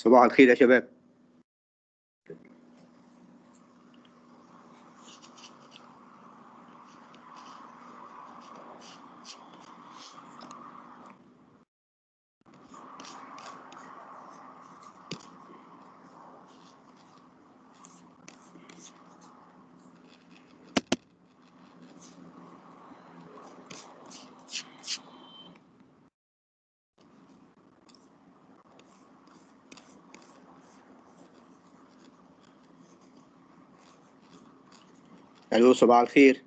صباح الخير يا شباب الو صباح الخير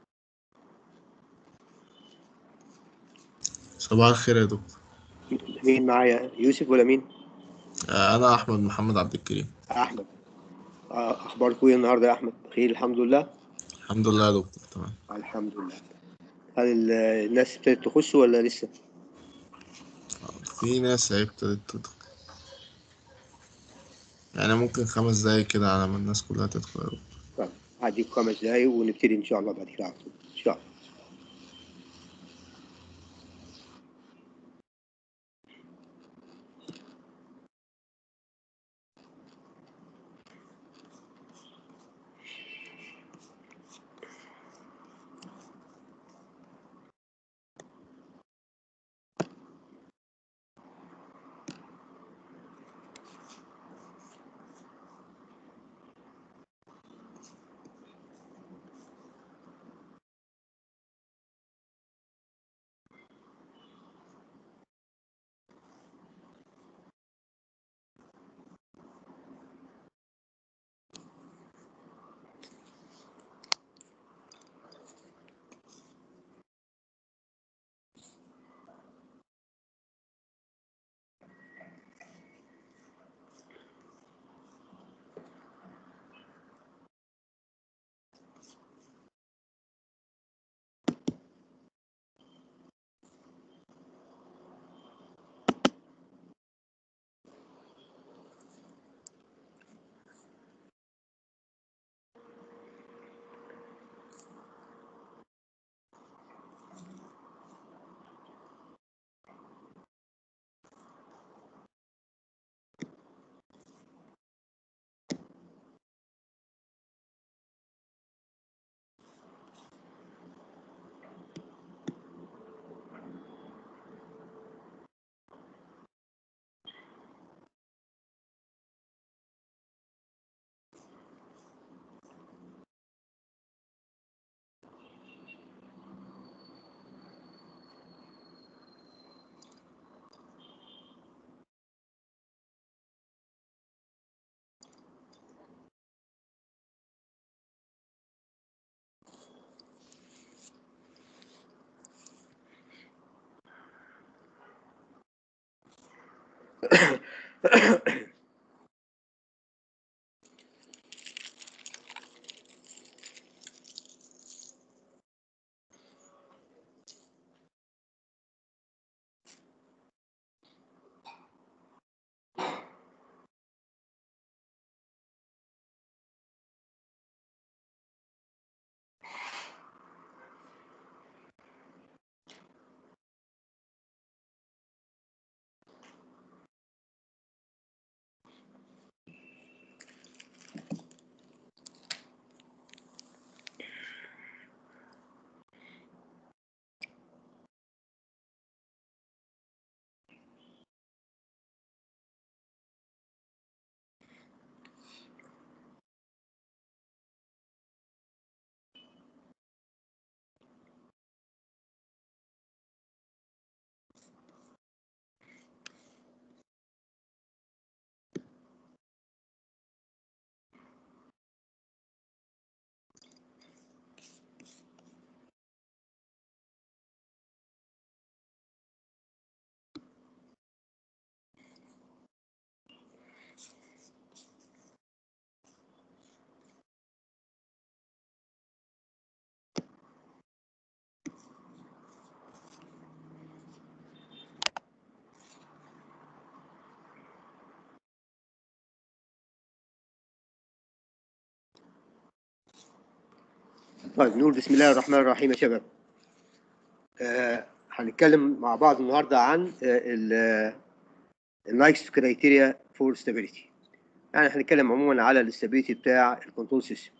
صباح الخير يا دكتور مين معايا يوسف ولا مين آه، أنا أحمد محمد عبد الكريم احمد آه، اخباركم ايه النهارده يا احمد بخير الحمد لله الحمد لله يا دكتور تمام الحمد لله هل ال- الناس ابتدت تخش ولا لسه في ناس هي ابتدت تدخل يعني ممكن خمس دقايق كده على ما الناس كلها تدخل يا دكتور. طيب هديك خمس دقايق ونبتدي ان شاء الله بعد كده على طول ان شاء الله طيب نقول بسم الله الرحمن الرحيم يا شباب آه هنتكلم مع بعض النهارده عن آه ال- النايكس كرايتيريا فور ستابيليتي يعني هنتكلم عموما على الاستابيليتي بتاع الكنترول سيستم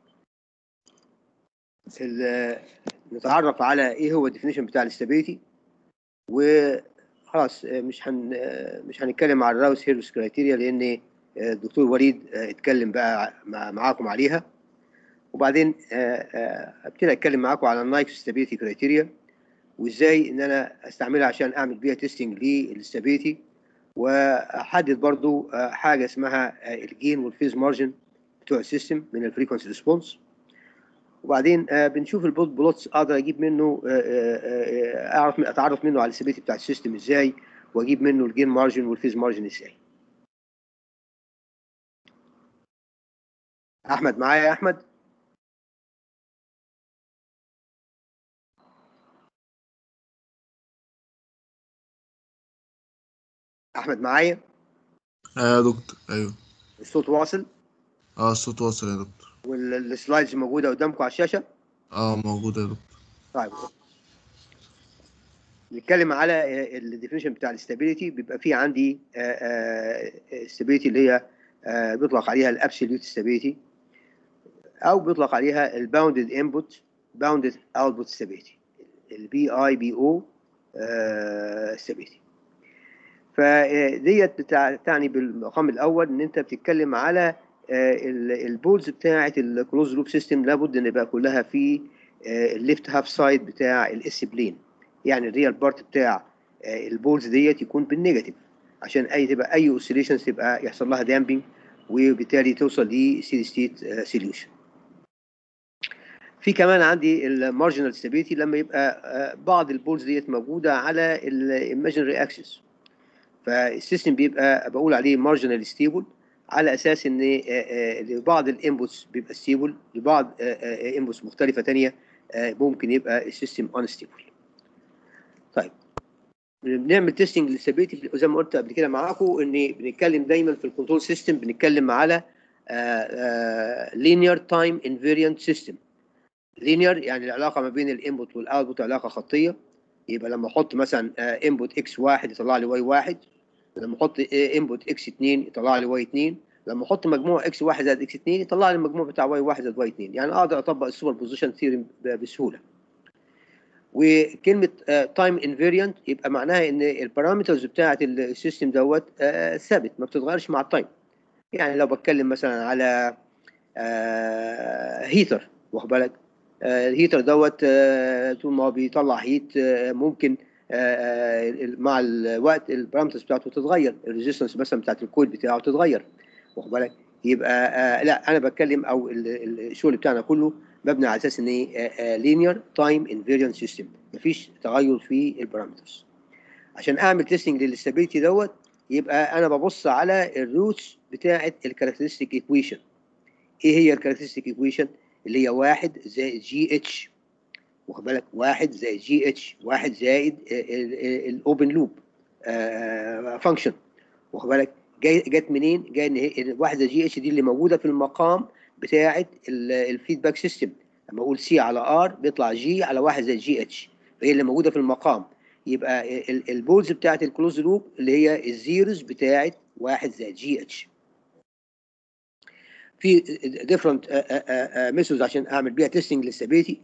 نتعرف على ايه هو الديفينيشن بتاع الاستابيليتي وخلاص مش هن مش هنتكلم على الراوس هيربس كرايتيريا لان الدكتور وليد اتكلم بقى مع معاكم عليها وبعدين ابتدي اتكلم معاكم على النايكس ستابيليتي كرايتيريا وازاي ان انا استعملها عشان اعمل بيها تيستنج للاستابيليتي واحدد برضو حاجه اسمها الجين والفيز مارجن بتوع السيستم من الفريكونسي ريسبونس وبعدين بنشوف البوت بلوتس اقدر اجيب منه اعرف اتعرف منه على الاستابيليتي بتاع السيستم ازاي واجيب منه الجين مارجن والفيز مارجن ازاي احمد معايا يا احمد احمد معايا ايوه يا دكتور ايوه الصوت واصل اه الصوت واصل يا دكتور والسلايدز موجوده قدامكم على الشاشه اه موجود يا دكتور طيب نتكلم على الديفينيشن بتاع الاستابيليتي بيبقى في عندي استابيليتي اللي هي بيطلق عليها الابسوليوت استابيليتي او بيطلق عليها الباوندد انبوت باوندد اوتبوت استابيليتي البي اي بي او استابيليتي فديت تعني بالمقام الاول ان انت بتتكلم على البولز بتاعه الكلوز لوب سيستم لابد ان يبقى كلها في الليفت هاف سايد بتاع الاس بلين يعني الريال بارت بتاع البولز ديت يكون بالنيجاتيف عشان اي تبقى اي اوسيليشنز تبقى يحصل لها دامبنج وبالتالي توصل لستيدي ستيت سوليوشن في كمان عندي المارجنال ستابيليتي لما يبقى بعض البولز ديت موجوده على الايماجينري اكسس فالسيستم بيبقى بقول عليه مارجنال ستيبل على اساس ان لبعض الانبوتس بيبقى ستيبل لبعض انبوتس مختلفه ثانيه ممكن يبقى السيستم انستيبل طيب بنعمل تيستنج للستابيليتي زي ما قلت قبل كده معاكم ان بنتكلم دايما في الكنترول سيستم بنتكلم على لينير تايم انفيريانت سيستم لينير يعني العلاقه ما بين الانبوت والاوتبوت علاقه خطيه يبقى لما احط مثلا انبوت اكس واحد يطلع لي واي واحد لما احط انبوت اكس 2 يطلع لي واي 2 لما احط مجموع اكس 1 زائد اكس 2 يطلع لي المجموع بتاع واي 1 زائد واي 2 يعني اقدر اطبق السوبر بوزيشن ثيوري بسهوله وكلمه تايم انفيريانت يبقى معناها ان البارامترز بتاعه السيستم دوت ثابت ما بتتغيرش مع التايم يعني لو بتكلم مثلا على هيتر واخد بالك الهيتر دوت طول ما هو بيطلع هيت ممكن مع الوقت البارامترز بتاعته تتغير الريزيستنس مثلا بتاعت الكود بتاعه تتغير واخد بالك يبقى لا انا بتكلم او الشغل بتاعنا كله مبني على اساس ان ايه لينير تايم انفيريانت سيستم مفيش تغير في البارامترز عشان اعمل تيستنج للاستابيليتي دوت يبقى انا ببص على الروتس بتاعه الكاركترستيك ايكويشن ايه هي الكاركترستيك ايكويشن اللي هي واحد زائد جي اتش واخد بالك واحد زائد جي اتش واحد زائد الاوبن لوب فانكشن واخد بالك جاي جت منين؟ جاي ان هي واحد زائد جي اتش دي اللي موجوده في المقام بتاعه الفيدباك سيستم لما اقول سي على ار بيطلع جي على واحد زائد جي اتش فهي اللي موجوده في المقام يبقى البولز بتاعه الكلوز لوب اللي هي الزيروز بتاعه واحد زائد جي اتش في ديفرنت ميثودز عشان اعمل بيها تيستنج للستابيليتي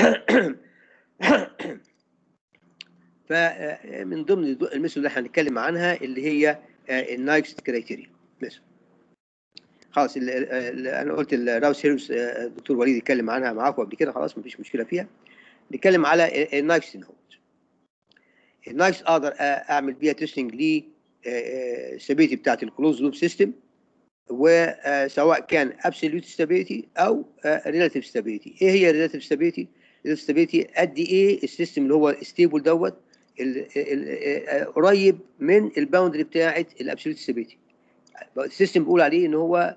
فمن ضمن الميثود اللي احنا هنتكلم عنها اللي هي النايكس كرايتيريا ميثود خلاص ال ال انا قلت الراوس هيروس الدكتور وليد يتكلم عنها معاكم قبل كده خلاص مفيش مشكله فيها نتكلم على النايكس نوت النايكس اقدر اعمل بيها تيستنج للستابيليتي بتاعت الكلوز لوب سيستم وسواء كان absolute stability او relative stability ايه هي relative stability relative stability قد ايه السيستم اللي هو ستيبل دوت قريب من الباوندري بتاعه الابسوليوت stability السيستم بيقول عليه ان هو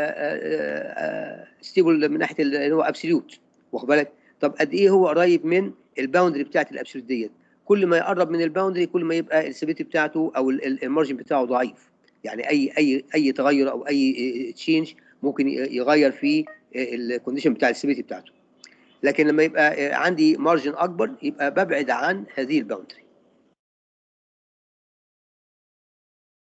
ستيبل من ناحيه ان هو absolute واخد بالك طب قد ايه هو قريب من الباوندري بتاعه الابسوليوت ديت كل ما يقرب من الباوندري كل ما يبقى الستابيليتي بتاعته او المارجن بتاعه ضعيف يعني اي اي اي تغير او اي تشينج ممكن يغير في الكونديشن بتاع الستابيليتي بتاعته لكن لما يبقى عندي مارجن اكبر يبقى ببعد عن هذه الباوندري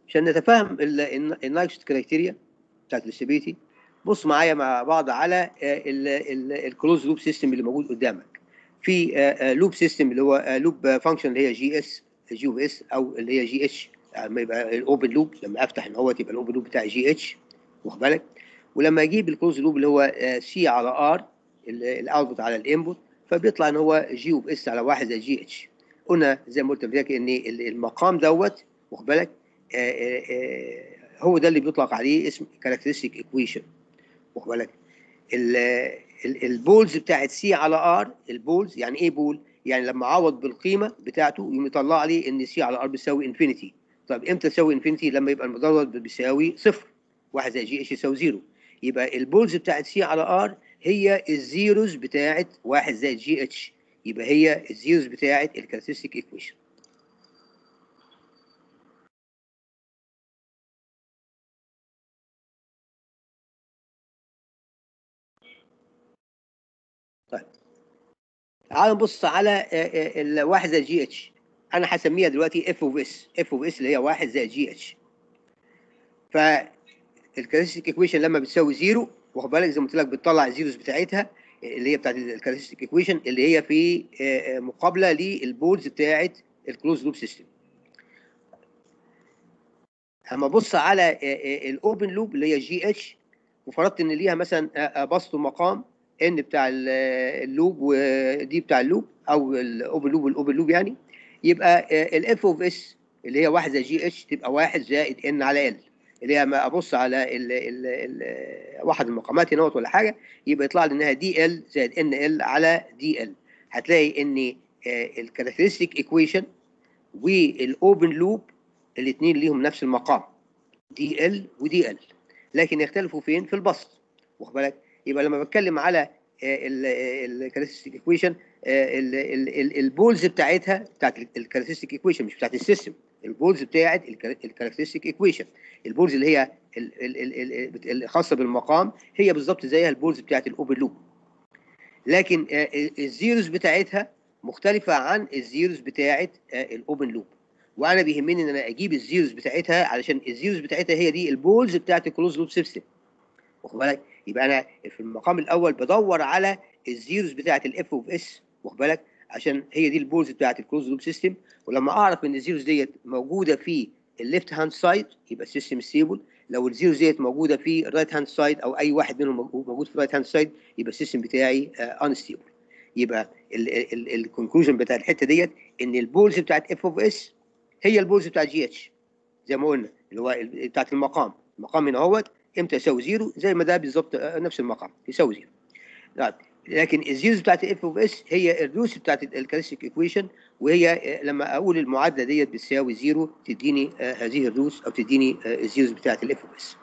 عشان نتفاهم النايكست كرايتيريا بتاعت الاستابيليتي بص معايا مع بعض على الكلوز لوب سيستم اللي موجود قدامك في لوب سيستم اللي هو لوب فانكشن اللي هي جي اس جي او اس او اللي هي جي اتش لما يبقى الاوبن لوب لما افتح ان هو يبقى الاوبن لوب بتاعي جي اتش واخد بالك ولما اجيب الكلوز لوب اللي هو سي على ار الاوتبوت على الانبوت فبيطلع ان هو جي اوف اس على واحد زي جي اتش قلنا زي ما قلت لك ان المقام دوت واخد بالك هو ده اللي بيطلق عليه اسم كاركترستيك ايكويشن واخد بالك البولز بتاعت سي على ار البولز يعني ايه بول؟ يعني لما اعوض بالقيمه بتاعته يقوم يطلع لي ان سي على ار بيساوي انفينيتي طب امتى تساوي انفينيتي؟ لما يبقى المدرج بيساوي صفر واحد زي جي اتش يساوي زيرو يبقى البولز بتاعت سي على ار هي الزيروز بتاعت واحد زائد جي اتش يبقى هي الزيروز بتاعت الكاركترستيك ايكويشن طيب تعال نبص على الواحد زائد جي اتش انا هسميها دلوقتي اف اوف اس اف اوف اس اللي هي واحد زائد جي اتش فالكاركترستيك ايكويشن لما بتساوي زيرو واخد بالك زي ما قلت لك بتطلع الزيروز بتاعتها اللي هي بتاعت الكاركترستيك ايكويشن اللي هي في مقابله للبولز بتاعت الكلوز لوب سيستم اما ابص على الاوبن لوب اللي هي جي اتش وفرضت ان ليها مثلا بسط مقام ان بتاع اللوب ودي بتاع اللوب او الاوبن لوب والاوبن لوب يعني يبقى الاف اوف اس اللي هي 1 زائد جي اتش تبقى 1 زائد ان على ال اللي هي ما ابص على ال ال ال واحد المقامات هنا ولا حاجه يبقى يطلع لي انها دي ال زائد ان ال على دي ال هتلاقي ان الكاركترستيك ايكويشن والاوبن لوب الاثنين ليهم نفس المقام دي ال ودي ال لكن يختلفوا فين في البسط واخد بالك يبقى لما بتكلم على الكاركترستيك ايكويشن البولز بتاعتها بتاعت الكاركترستيك ايكويشن مش بتاعت السيستم البولز بتاعت الكاركترستيك ايكويشن البولز اللي هي الخاصه بالمقام هي بالظبط زيها البولز بتاعت الاوبن لوب لكن الزيروز بتاعتها مختلفه عن الزيروز بتاعت الاوبن لوب وانا بيهمني ان انا اجيب الزيروز بتاعتها علشان الزيروز بتاعتها هي دي البولز بتاعت الكلوز لوب سيستم واخد بالك يبقى انا في المقام الاول بدور على الزيروز بتاعت الاف اوف اس واخد بالك عشان هي دي البولز بتاعت الكلوز لوب سيستم ولما اعرف ان الزيروز ديت موجوده في الليفت هاند سايد يبقى السيستم ستيبل لو الزيروز ديت موجوده في الرايت هاند سايد او اي واحد منهم موجود في الرايت هاند سايد يبقى السيستم بتاعي انستيبل يبقى الكونكلوجن بتاع الحته ديت ان البولز بتاعت اف اوف اس هي البولز بتاعت جي اتش زي ما قلنا اللي هو بتاعت المقام المقام هنا اهوت امتى يساوي زيرو زي ما ده بالظبط نفس المقام يساوي زيرو لكن الزيروز بتاعت اف اوف اس هي الروس بتاعت الكالستيك ايكويشن وهي لما اقول المعادله ديت بتساوي زيرو تديني هذه الروس او تديني الزيروز بتاعت الاف اوف اس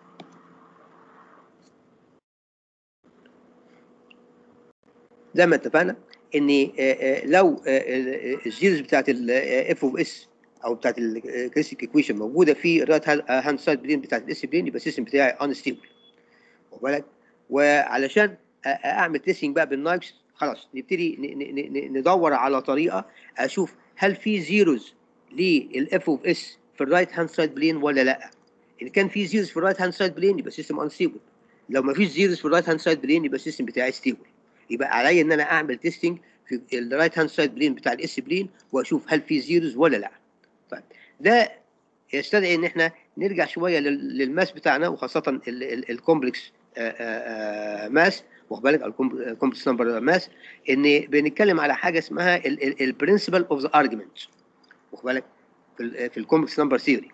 زي ما اتفقنا ان لو الزيروز بتاعت الاف اوف اس او بتاعت الكالستيك ايكويشن موجوده في الرايت هاند سايد بلين بتاعت الاس بلين يبقى السيستم بتاعي انستيبل واخد بالك وعلشان اعمل تيستنج بقى بالنايكس خلاص نبتدي ندور على طريقه اشوف هل في زيروز للاف اوف اس في الرايت هاند سايد بلين ولا لا ان كان في زيروز في الرايت هاند سايد بلين يبقى السيستم انستيبل لو ما فيش زيروز في الرايت هاند سايد بلين يبقى السيستم بتاعي ستيبل يبقى عليا ان انا اعمل تيستنج في الرايت هاند سايد بلين بتاع الاس بلين واشوف هل في زيروز ولا لا طيب ده يستدعي ان احنا نرجع شويه للماس بتاعنا وخاصه الكومبلكس ماس واخد بالك الكومبلكس نمبر ماس ان بنتكلم على حاجه اسمها البرنسبل اوف ذا ارجيومنت واخد بالك في الكومبلكس نمبر ثيوري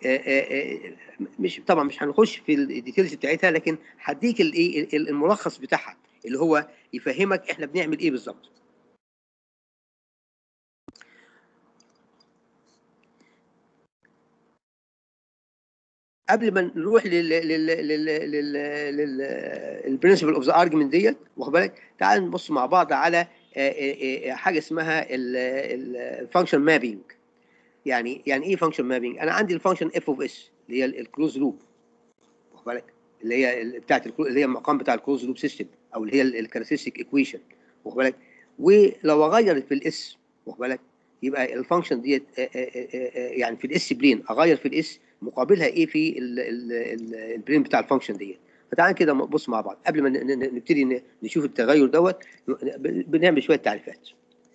مش طبعا مش هنخش في الديتيلز بتاعتها لكن هديك الايه الملخص بتاعها اللي هو يفهمك احنا بنعمل ايه بالظبط قبل ما نروح لل لل لل لل للبرنسبل اوف ذا ارجيومنت ديت واخد بالك تعال نبص مع بعض على حاجه اسمها الفانكشن مابينج يعني يعني ايه فانكشن مابينج انا عندي الفانكشن اف اوف اس اللي هي الكلوز لوب واخد بالك اللي هي بتاعت اللي هي المقام بتاع الكلوز لوب سيستم او اللي هي الكاركترستيك ايكويشن واخد بالك ولو اغيرت في الاس واخد بالك يبقى الفانكشن ديت يعني في الاس بلين اغير في الاس مقابلها ايه في ال- ال- ال- البلين بتاع الفانكشن ديت فتعال كده نبص مع بعض قبل ما ن- ن- نبتدي ن- نشوف التغير دوت ب- بنعمل شويه تعريفات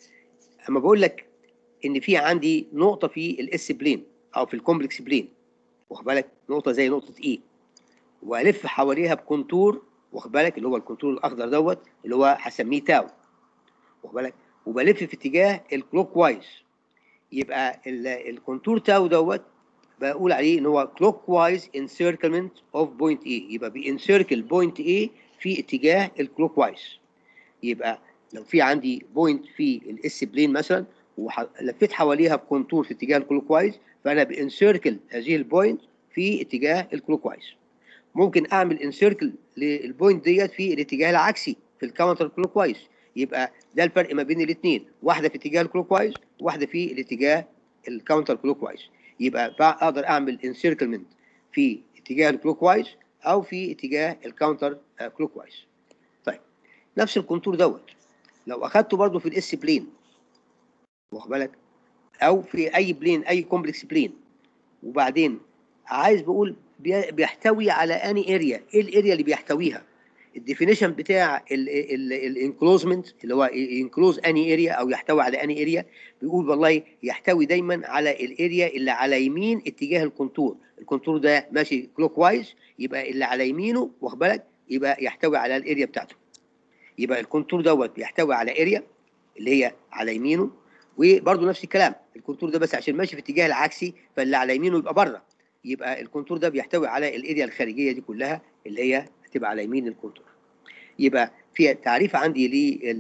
اما بقول لك ان في عندي نقطه في الاس بلين او في الكومبلكس بلين واخد بالك نقطه زي نقطه اي والف حواليها بكونتور واخد بالك اللي هو الكونتور الاخضر دوت اللي هو هسميه تاو واخد بالك وبلف في اتجاه الكلوك وايز يبقى ال- الكونتور تاو دوت بقول عليه ان هو كلوك وايز انسيركلمنت اوف بوينت اي يبقى بينسيركل بوينت اي في اتجاه الكلوك وايز يبقى لو في عندي بوينت في الاس بلين مثلا ولفيت حواليها بكونتور في اتجاه الكلوك وايز فانا بانسيركل هذه البوينت في اتجاه الكلوك وايز ممكن اعمل انسيركل للبوينت ديت في الاتجاه العكسي في الكاونتر كلوك وايز يبقى ده الفرق ما بين الاثنين واحده في اتجاه الكلوك وايز واحده في الاتجاه الكاونتر كلوك وايز يبقى بقى اقدر اعمل انسيركلمنت في اتجاه الكلوك وايز او في اتجاه الكاونتر كلوك وايز طيب نفس الكونتور دوت لو اخدته برضو في الاس بلين واخد بالك او في اي بلين اي كومبلكس بلين وبعدين عايز بقول بي- بيحتوي على اني اريا ايه الاريا اللي بيحتويها الديفينيشن بتاع الانكلوزمنت اللي هو انكلوز اني اريا او يحتوي على اني اريا بيقول والله يحتوي دايما على الاريا اللي على يمين اتجاه الكونتور الكونتور ده ماشي كلوك وايز يبقى اللي على يمينه واخد بالك يبقى يحتوي على الاريا بتاعته يبقى الكونتور دوت بيحتوي على اريا اللي هي على يمينه وبرده نفس الكلام الكونتور ده بس عشان ماشي في الاتجاه العكسي فاللي على يمينه يبقى بره يبقى الكونتور ده بيحتوي على الاريا الخارجيه دي كلها اللي هي هتبقى على يمين الكونتور يبقى في تعريف عندي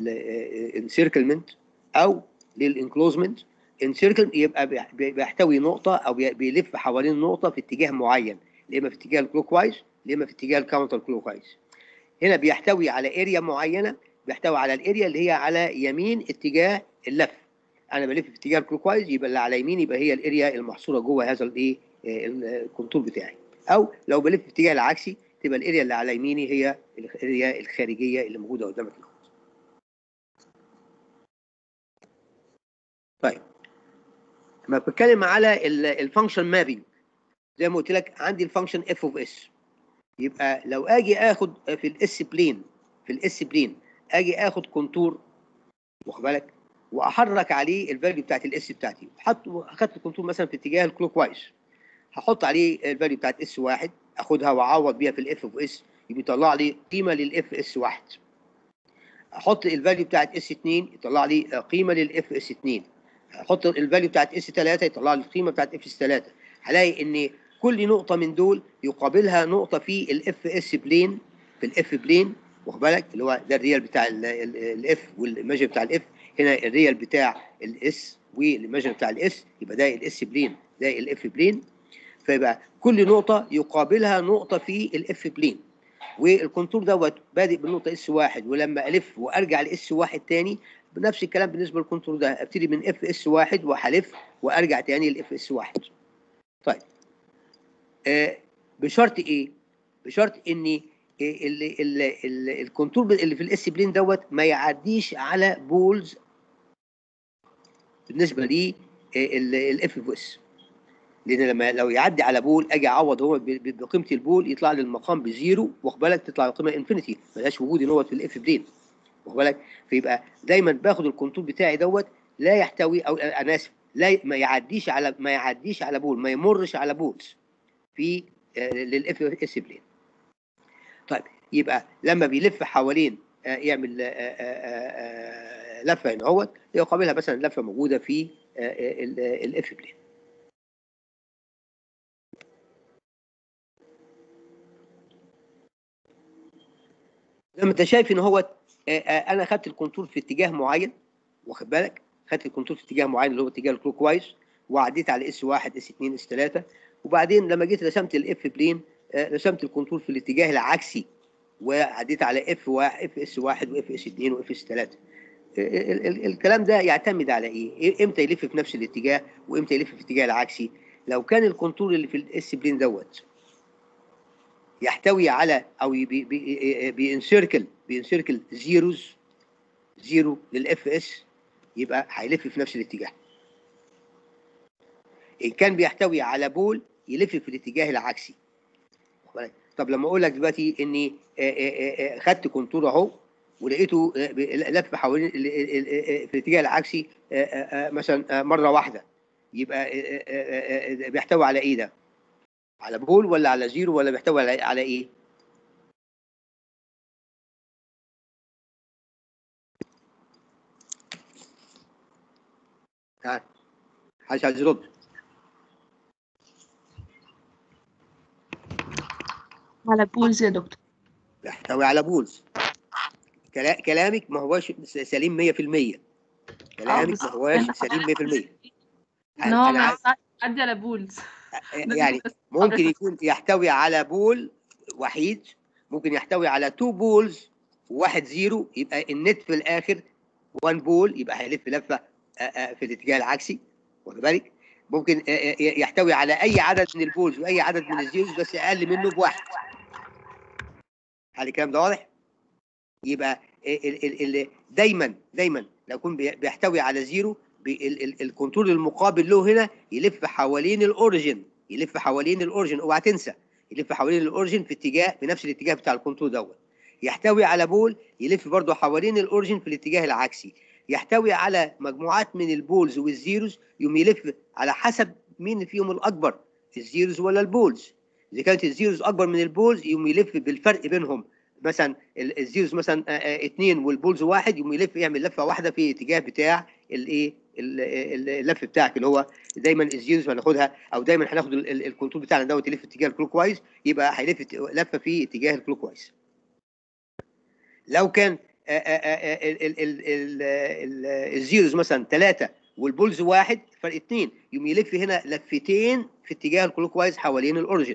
للانسيركلمنت او للانكلوزمنت انسيركل يبقى بيح- بيحتوي نقطه او بي- بيلف حوالين نقطه في اتجاه معين يا اما في اتجاه الكلوك وايز يا اما في اتجاه الكاونتر كلوك وايز هنا بيحتوي على اريا معينه بيحتوي على الاريا اللي هي على يمين اتجاه اللف انا بلف في اتجاه الكلوك وايز يبقى اللي على يمين يبقى هي الاريا المحصوره جوه هذا الايه آه، الكونتور بتاعي او لو بلف في الاتجاه العكسي تبقى الاريا اللي على يميني هي الاريا الخارجيه اللي موجوده قدامك الأول. طيب لما بتكلم على الفانكشن مابينج زي ما قلت لك عندي الفانكشن اف اوف اس يبقى لو اجي اخد في الاس بلين في الاس بلين اجي اخد كونتور واخد بالك واحرك عليه الفاليو بتاعت الاس بتاعتي حط اخدت الكونتور مثلا في اتجاه الكلوك وايز هحط عليه الفاليو بتاعت اس واحد اخدها واعوض بيها في الاف اوف اس يبقى يطلع لي قيمه للاف اس واحد احط الفاليو بتاعت اس 2 يطلع لي قيمه للاف اس 2 احط الفاليو بتاعت اس 3 يطلع لي القيمه بتاعت اف اس 3 هلاقي ان كل نقطه من دول يقابلها نقطه في الاف اس بلين في الاف بلين واخد بالك اللي هو ده الريال بتاع الاف والايماجن بتاع الاف هنا الريال بتاع الاس والايماجن بتاع الاس يبقى ده الاس بلين ده الاف بلين فيبقى كل نقطه يقابلها نقطه في الاف بلين والكونتور دوت بادئ بالنقطه اس واحد ولما الف وارجع لاس واحد تاني بنفس الكلام بالنسبه للكونتور ده ابتدي من اف اس واحد وهلف وارجع تاني لاف اس واحد طيب آه بشرط ايه؟ بشرط ان ال- ال- ال- الكونتور اللي في الاس بلين دوت ما يعديش على بولز بالنسبه لي الاف اوف اس لان لما لو يعدي على بول اجي اعوض هو ب- ب- بقيمه البول يطلع لي المقام بزيرو واخد بالك تطلع القيمه انفينيتي ملهاش وجود ان هو في الاف بلين واخد بالك فيبقى دايما باخد الكونتور بتاعي دوت لا يحتوي او انا اسف لا ما يعديش على ما يعديش على بول ما يمرش على بولز في للاف اس بلين طيب يبقى لما بيلف حوالين آه، يعمل آه، آه، آه، آه، لفه هنا اهوت يقابلها مثلا لفه موجوده في الاف بلين زي ما انت شايف ان هو آه، آه، انا خدت الكونتور في اتجاه معين واخد بالك خدت الكونتور في اتجاه معين اللي هو اتجاه الكلوك وايز وعديت على اس 1 اس 2 اس 3 وبعدين لما جيت رسمت الاف بلين آه، رسمت الكونتور في الاتجاه العكسي وعديت على اف 1 اف اس 1 واف اس 2 واف اس 3 ال- ال- الكلام ده يعتمد على ايه؟ إيه- امتى يلف في نفس الاتجاه وامتى يلف في الاتجاه العكسي؟ لو كان الكونتور اللي في الاس بلين دوت يحتوي على او بي- بي- بينسيركل بينسيركل زيروز زيرو للاف اس يبقى هيلف في نفس الاتجاه ان كان بيحتوي على بول يلف في الاتجاه العكسي واخد بالك؟ طب لما اقول لك دلوقتي اني آه، آه، آه، خدت كونتور اهو ولقيته آه، ب- لف حوالين ال- ال- ال- في الاتجاه العكسي آه، آه، آه، مثلا آه، مره واحده يبقى آه، آه، آه، آه، بيحتوي على ايه ده؟ على بول ولا على زيرو ولا بيحتوي على على ايه؟ ها حد عايز يرد على بولز يا دكتور بيحتوي على بولز كلا- كلامك ما هوش سليم 100% كلامك بس ما هوش أنا سليم 100% ان هو أنا ما عايز- ينفعش يعدي على بولز يعني ممكن يكون يحتوي على بول وحيد ممكن يحتوي على تو بولز وواحد زيرو يبقى النت في الاخر 1 بول يبقى هيلف لفه آه، آه، في الاتجاه العكسي واخد بالك ممكن آه، آه، يحتوي على اي عدد من البولز واي عدد من الزيروز بس اقل منه بواحد هل الكلام ده واضح؟ يبقى ال ال ال دايما دايما لو يكون بي- بيحتوي على زيرو بي- ال- ال- الكنترول المقابل له هنا يلف حوالين الاوريجن يلف حوالين الاوريجن اوعى تنسى يلف حوالين الاوريجن في اتجاه في نفس الاتجاه بتاع الكنترول دوت يحتوي على بول يلف برضه حوالين الاوريجن في الاتجاه العكسي يحتوي على مجموعات من البولز والزيروز يوم يلف على حسب مين فيهم الاكبر الزيروز ولا البولز اذا كانت الزيروز اكبر من البولز يوم يلف بالفرق بينهم مثلا ال- الزيروز مثلا آه، آه، اتنين والبولز واحد يقوم يلف يعمل لفه واحده في اتجاه بتاع الايه ال- ال- اللف بتاعك اللي هو دايما الزيروز هناخدها او دايما هناخد ال- ال- الكنترول بتاعنا دوت يلف اتجاه الكلوك وايز يبقى هيلف ت- لفه في اتجاه الكلوك وايز لو كان آه، آه، آه، ال- ال- ال- ال- ال- الزيروز مثلا ثلاثه والبولز واحد فرق اثنين يقوم يلف هنا لفتين في اتجاه الكلوك وايز حوالين الاوريجن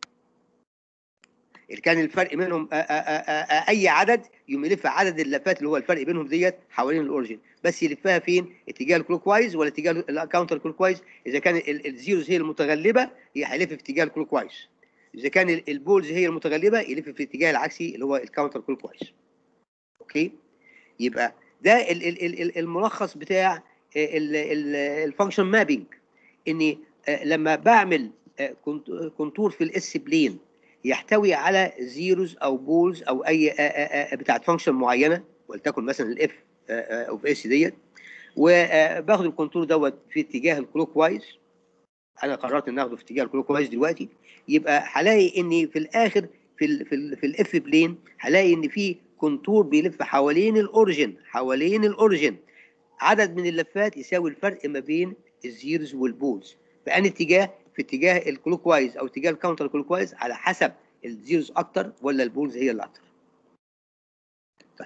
اللي كان الفرق بينهم آه، آه، آه، آه، اي عدد يقوم يلف عدد اللفات اللي هو الفرق بينهم ديت حوالين الاوريجن بس يلفها فين اتجاه الكلوك وايز ولا اتجاه الكاونتر كلوك وايز اذا كان ال- الزيروز هي المتغلبه هي هيلف في اتجاه الكلوك وايز اذا كان ال- البولز هي المتغلبه يلف في الاتجاه العكسي اللي هو الكاونتر كلوك وايز اوكي يبقى ده ال- ال- ال- ال- الملخص بتاع الفانكشن مابينج اني آه، لما بعمل آه، كنت- كونتور في الاس بلين يحتوي على زيروز او بولز او اي آه، آه، آه، بتاعت فانكشن معينه ولتكن مثلا الاف اوف اس ديت وباخد الكونتور دوت في اتجاه الكلوك وايز انا قررت ان اخده في اتجاه الكلوك وايز دلوقتي يبقى هلاقي اني في الاخر في ال في ال في الاف بلين هلاقي ان في كونتور بيلف حوالين الاوريجن حوالين الاوريجن عدد من اللفات يساوي الفرق ما بين الزيروز والبولز فأنا اتجاه في اتجاه الكلوك وايز او اتجاه الكاونتر كلوك وايز على حسب الزيروز اكتر ولا البولز هي اللي اكتر طيب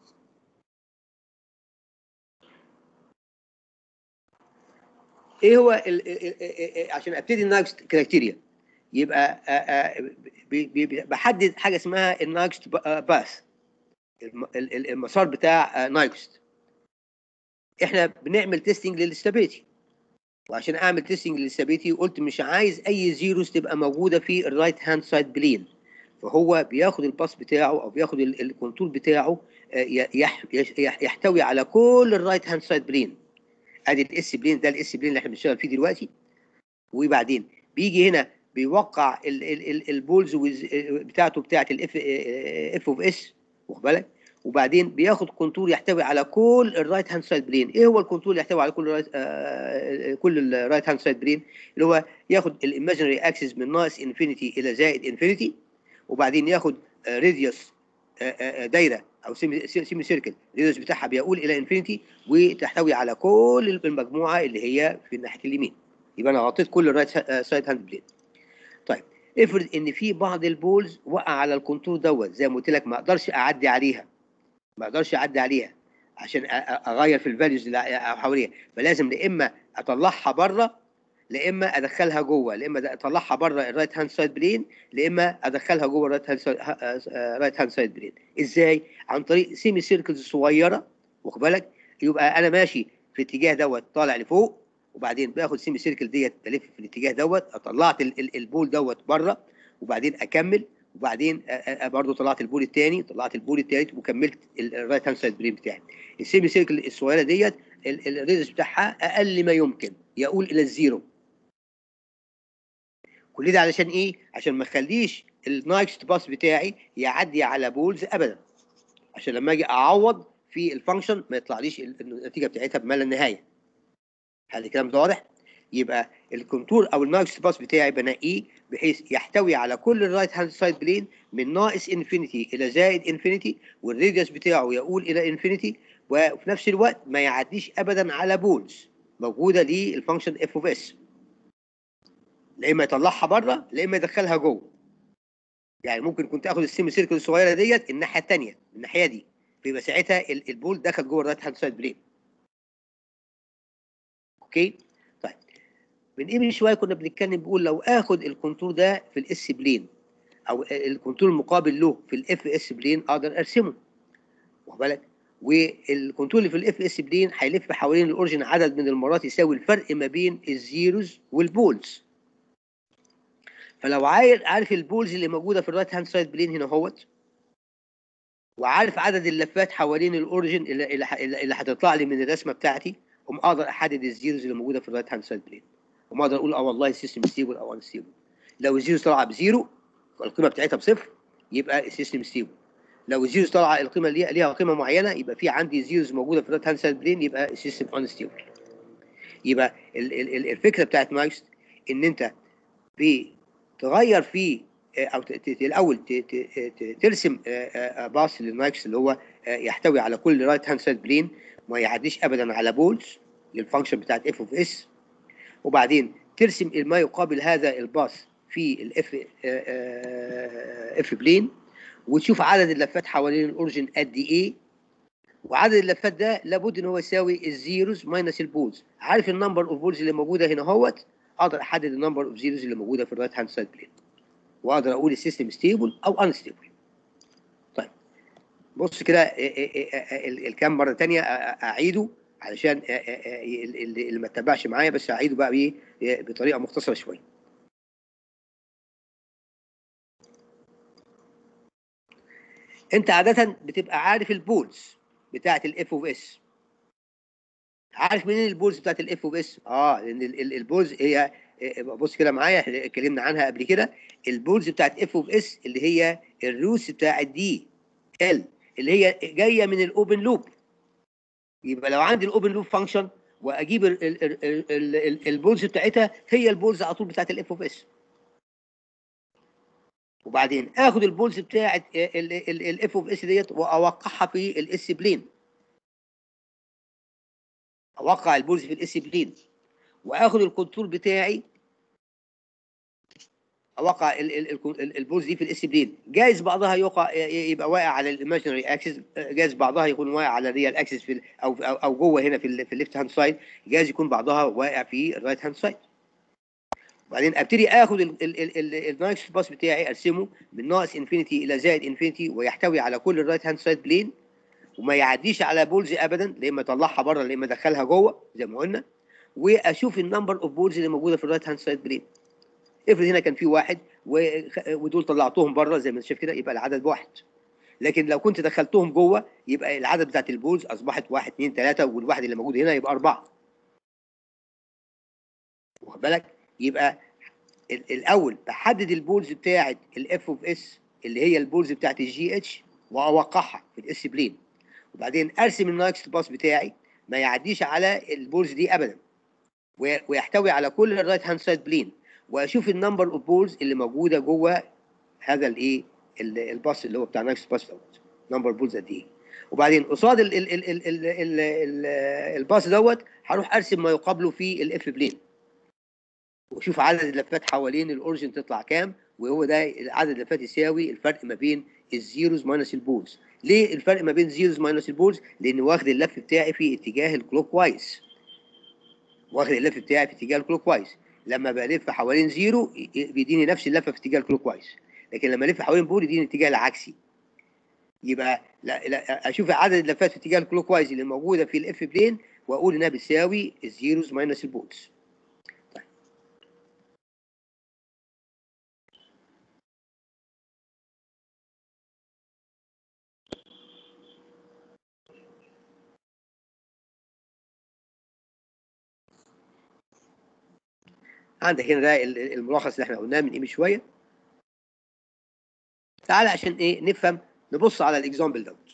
ايه هو ال ال ال عشان ابتدي النايكست كرايتيريا يبقى آه، آه، بي- بي- بي- بحدد حاجه اسمها النايكست باث المسار بتاع نايكست احنا بنعمل تيستنج للاستابيليتي وعشان اعمل تيستنج للاستابيليتي قلت مش عايز اي زيروز تبقى موجوده في الرايت هاند سايد بلين فهو بياخد الباس بتاعه او بياخد ال- الكنترول بتاعه آه، ي- يح- يح- يح- يحتوي على كل الرايت هاند سايد بلين ادي الاس بلين ده الاس بلين اللي احنا بنشتغل فيه دلوقتي وبعدين بيجي هنا بيوقع ال- ال- ال- البولز ويز- بتاعته بتاعت الاف اف اوف اس واخد بالك وبعدين بياخد كنترول يحتوي على كل الرايت هاند سايد برين ايه هو الكنترول اللي يحتوي على كل الرايت آه كل الرايت هاند سايد برين اللي هو ياخد الايماجينري اكسس من ناقص انفينيتي الى زائد انفينيتي وبعدين ياخد راديوس دايره او سيمي سيمي سيركل الراديوس بتاعها بيقول الى انفينيتي وتحتوي على كل المجموعه اللي هي في ناحيه اليمين يبقى انا غطيت كل الرايت سايد هاند برين طيب افرض ان في بعض البولز وقع على الكنترول دوت زي ما قلت لك ما اقدرش اعدي عليها ما اقدرش اعدي عليها عشان أ- أ- اغير في الفاليوز اللي حواليها فلازم لا اما اطلعها بره لا اما ادخلها جوه لا اما اطلعها بره الرايت هاند سايد برين لا اما ادخلها جوه الرايت هاند رايت هاند سايد برين ازاي عن طريق سيمي سيركلز صغيره واخد بالك يبقى انا ماشي في الاتجاه دوت طالع لفوق وبعدين باخد سيمي سيركل ديت بلف في الاتجاه دوت طلعت ال- ال- البول دوت بره وبعدين اكمل وبعدين برضه طلعت البول الثاني طلعت البول الثالث وكملت الرايت هاند سايد برين بتاعي السيمي سيركل الصغيره ديت ال- الريدس بتاعها اقل ما يمكن يقول الى الزيرو كل ده علشان ايه عشان ما اخليش النايكست باس بتاعي يعدي على بولز ابدا عشان لما اجي اعوض في الفانكشن ما يطلعليش ال- النتيجه بتاعتها بما لا نهايه هل الكلام ده واضح يبقى الكونتور او النايكست باس بتاعي بنقيه بحيث يحتوي على كل الرايت هاند سايد بلين من ناقص انفينيتي الى زائد انفينيتي والريديوس بتاعه يقول الى انفينيتي وفي نفس الوقت ما يعديش ابدا على بولز موجوده للفانكشن اف اوف اس لا اما يطلعها بره لا اما يدخلها جوه يعني ممكن كنت اخد السيمي سيركل الصغيره ديت الناحيه الثانيه الناحيه دي فيبقى ساعتها ال- البول دخل جوه الرايت هاند سايد بلين اوكي طيب من ايه من شويه كنا بنتكلم بنقول لو اخد الكونتور ده في الاس بلين او الكونتور المقابل له في الاف اس بلين اقدر ارسمه واخد بالك والكونتور اللي في الاف اس بلين هيلف حوالين الاوريجن عدد من المرات يساوي الفرق ما بين الزيروز والبولز فلو عايز عارف البولز اللي موجوده في الرايت هاند سايد بلين هنا اهوت وعارف عدد اللفات حوالين الاوريجن اللي, اللي, ح- اللي هتطلع لي من الرسمه بتاعتي قوم اقدر احدد الزيروز اللي موجوده في الرايت هاند سايد بلين قوم اقدر اقول اه والله السيستم ستيبل او ان ستيبل لو الزيروز طالعه بزيرو القيمه بتاعتها بصفر يبقى السيستم ستيبل لو الزيروز طالعه القيمه اللي ليها- ليها قيمه معينه يبقى في عندي زيروز موجوده في الرايت هاند سايد بلين يبقى السيستم ان ستيبل يبقى ال- ال- ال- الفكره بتاعت مايكس ان انت بتغير فيه آه، او ت- ت- الاول ت- ت- ت- ترسم آه، آه، آه، باص للمايكس اللي هو آه، يحتوي على كل رايت هاند سايد بلين ما يعديش ابدا على بولز للفانكشن بتاعت اف اوف اس وبعدين ترسم ما يقابل هذا الباص في الاف اف بلين وتشوف عدد اللفات حوالين الاوريجن قد ايه وعدد اللفات ده لابد ان هو يساوي الزيروز ماينس البولز عارف النمبر اوف بولز اللي موجوده هنا اهوت اقدر احدد النمبر اوف زيروز اللي موجوده في الرايت هاند سايد بلين واقدر اقول السيستم ستيبل او ان ستيبل طيب بص كده إيه- إيه- إيه- ال- الكام مره تانية أ- أ- اعيده علشان أ- أ- أ- اللي اللي ما اتبعش معايا بس اعيده بقى بايه إيه، بطريقه مختصره شويه انت عاده بتبقى عارف البولز بتاعه الاف اوف اس عارف منين البولز بتاعت الاف اوف اس اه لان ال- ال- البولز هي إيه، بص كده معايا احنا اتكلمنا عنها قبل كده البولز بتاعت اف اوف اس اللي هي الروس بتاعت دي ال اللي هي جايه من الاوبن لوب يبقى لو عندي الاوبن لوب فانكشن واجيب ال- ال- ال- ال- ال- البولز بتاعتها هي البولز على طول بتاعت الاف اوف اس وبعدين اخد البولز بتاعت الاف اوف اس ديت واوقعها في الاس بلين اوقع البولز في الاس بلين واخد الكنترول بتاعي اوقع ال- ال- ال- ال- البولز دي في الاس بلين جايز بعضها يقع ي- يبقى واقع على الايماجينري اكسس جايز بعضها يكون واقع على الريال اكسس في ال- او او, أو جوه هنا في ال- في الليفت هاند سايد جايز يكون بعضها واقع في الرايت هاند سايد وبعدين ابتدي اخد النايكس باس بتاعي ارسمه من ناقص انفينيتي الى زائد انفينيتي ويحتوي على كل الرايت هاند سايد بلين وما يعديش على بولز ابدا لا اما اطلعها بره لا اما ادخلها جوه زي ما قلنا واشوف النمبر اوف بولز اللي موجوده في الرايت هاند سايد بلين افرض هنا كان في واحد وخ- ودول طلعتهم بره زي ما انت شايف كده يبقى العدد واحد لكن لو كنت دخلتهم جوه يبقى العدد بتاعت البولز اصبحت واحد اثنين ثلاثه والواحد اللي موجود هنا يبقى اربعه واخد بالك يبقى ال- الاول بحدد البولز بتاعت الاف اوف اس اللي هي البولز بتاعت الجي اتش واوقعها في الاس بلين وبعدين ارسم النايكست باس بتاعي ما يعديش على البولز دي ابدا و- ويحتوي على كل الرايت هاند سايد بلين واشوف النمبر اوف بولز اللي موجوده جوه هذا الايه ال- الباص اللي هو بتاع نايكست باس دوت نمبر بولز قد ايه وبعدين قصاد ال- ال- ال- ال- ال- ال- ال- الباص دوت هروح ارسم ما يقابله في الاف بلين وشوف عدد اللفات حوالين الاوريجن تطلع كام وهو ده عدد اللفات يساوي الفرق ما بين الزيروز ماينس البولز ليه الفرق ما بين زيروز ماينس البولز لان واخد اللف بتاعي في اتجاه الكلوك وايز واخد اللف بتاعي في اتجاه الكلوك وايز لما بلف حوالين زيرو ي- ي- بيديني نفس اللفه في اتجاه الكلوك وايز لكن لما الف حوالين بول يديني الاتجاه العكسي يبقى لا لا اشوف عدد اللفات في اتجاه الكلوك وايز اللي موجوده في الاف بلين واقول انها بتساوي الزيروز ماينس البولز عندك هنا ده ال- ال- الملخص اللي احنا قلناه من قيمه شويه تعالى عشان ايه نفهم نبص على الاكزامبل دوت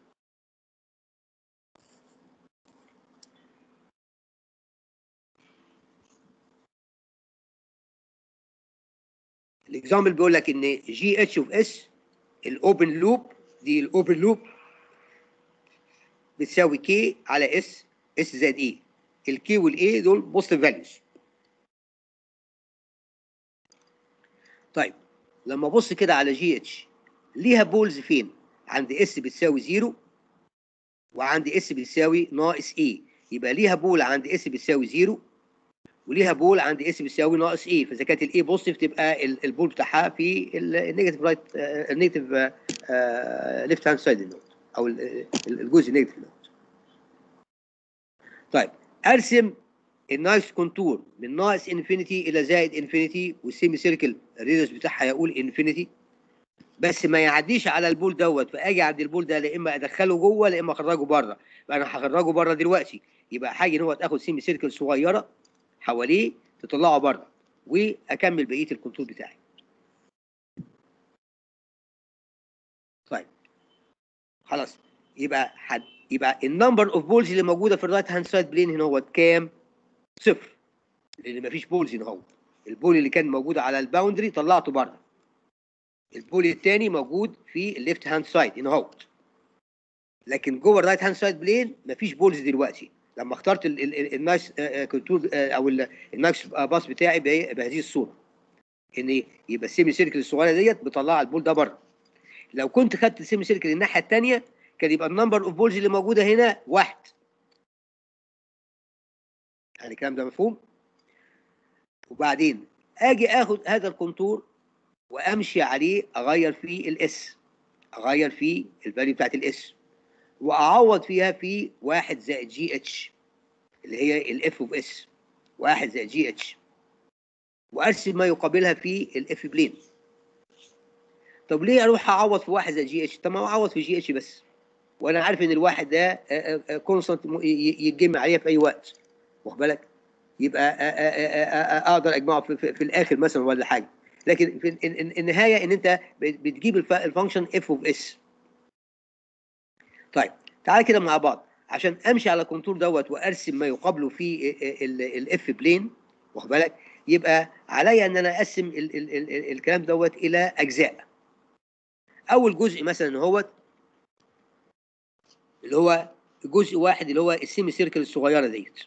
الاكزامبل بيقول لك ان جي اتش اوف اس الاوبن لوب دي الاوبن لوب بتساوي كي على اس اس زائد اي الكي والاي دول بوزيتيف فاليوز طيب لما ابص كده على جي اتش ليها بولز فين عند اس بتساوي زيرو وعند اس بتساوي ناقص اي يبقى ليها بول عند اس بتساوي زيرو وليها بول عند اس بتساوي ناقص اي فاذا كانت الاي بوزيتيف تبقى ال- البول بتاعها في النيجاتيف رايت النيجاتيف ليفت هاند سايد النوت او ال- ال- الجزء النيجاتيف نوت طيب ارسم النايس كونتور من ناقص انفينيتي الى زائد انفينيتي والسيمي سيركل الريدس بتاعها يقول انفينيتي بس ما يعديش على البول دوت فاجي عند البول ده لا اما ادخله جوه لا اما اخرجه بره فانا هخرجه بره دلوقتي يبقى حاجه ان هو تاخد سيمي سيركل صغيره حواليه تطلعه بره واكمل بقيه الكونتور بتاعي طيب خلاص يبقى حد يبقى النمبر اوف بولز اللي موجوده في الرايت هاند سايد بلين هنا هو كام؟ صفر لان مفيش بولز هنا هو البول اللي كان موجود على الباوندري طلعته بره البول الثاني موجود في الليفت هاند سايد هنا هو لكن جوه الرايت هاند سايد بلين مفيش بولز دلوقتي لما اخترت ال- ال- ال- النايس كنترول او ال- النايس باص بتاعي بهي- بهذه الصوره ان يبقى السيمي سيركل الصغيره ديت بطلع البول ده بره لو كنت خدت السيمي سيركل الناحيه الثانيه كان يبقى النمبر اوف بولز اللي موجوده هنا واحد يعني الكلام ده مفهوم وبعدين اجي اخد هذا الكونتور وامشي عليه اغير فيه الاس اغير فيه الفاليو بتاعت الاس واعوض فيها في واحد زائد جي اتش اللي هي الاف اوف اس واحد زائد جي اتش وارسم ما يقابلها في الاف بلين طب ليه اروح اعوض في واحد زائد جي اتش طب ما اعوض في جي اتش بس وانا عارف ان الواحد ده كونستنت يتجمع عليها في اي وقت واخد بالك يبقى آه، آه، آه، آه، آه، اقدر اجمعه في, في, في الاخر مثلا ولا حاجه لكن في ال- ال- ال- النهايه ان انت بت- بتجيب الف- الفانكشن اف اوف اس طيب تعال كده مع بعض عشان امشي على الكونتور دوت وارسم ما يقابله في الاف بلين واخد بالك يبقى عليا ان انا اقسم ال ال ال ال الكلام دوت الى اجزاء اول جزء مثلا هوت اللي هو جزء واحد اللي هو السيمي سيركل الصغيره ديت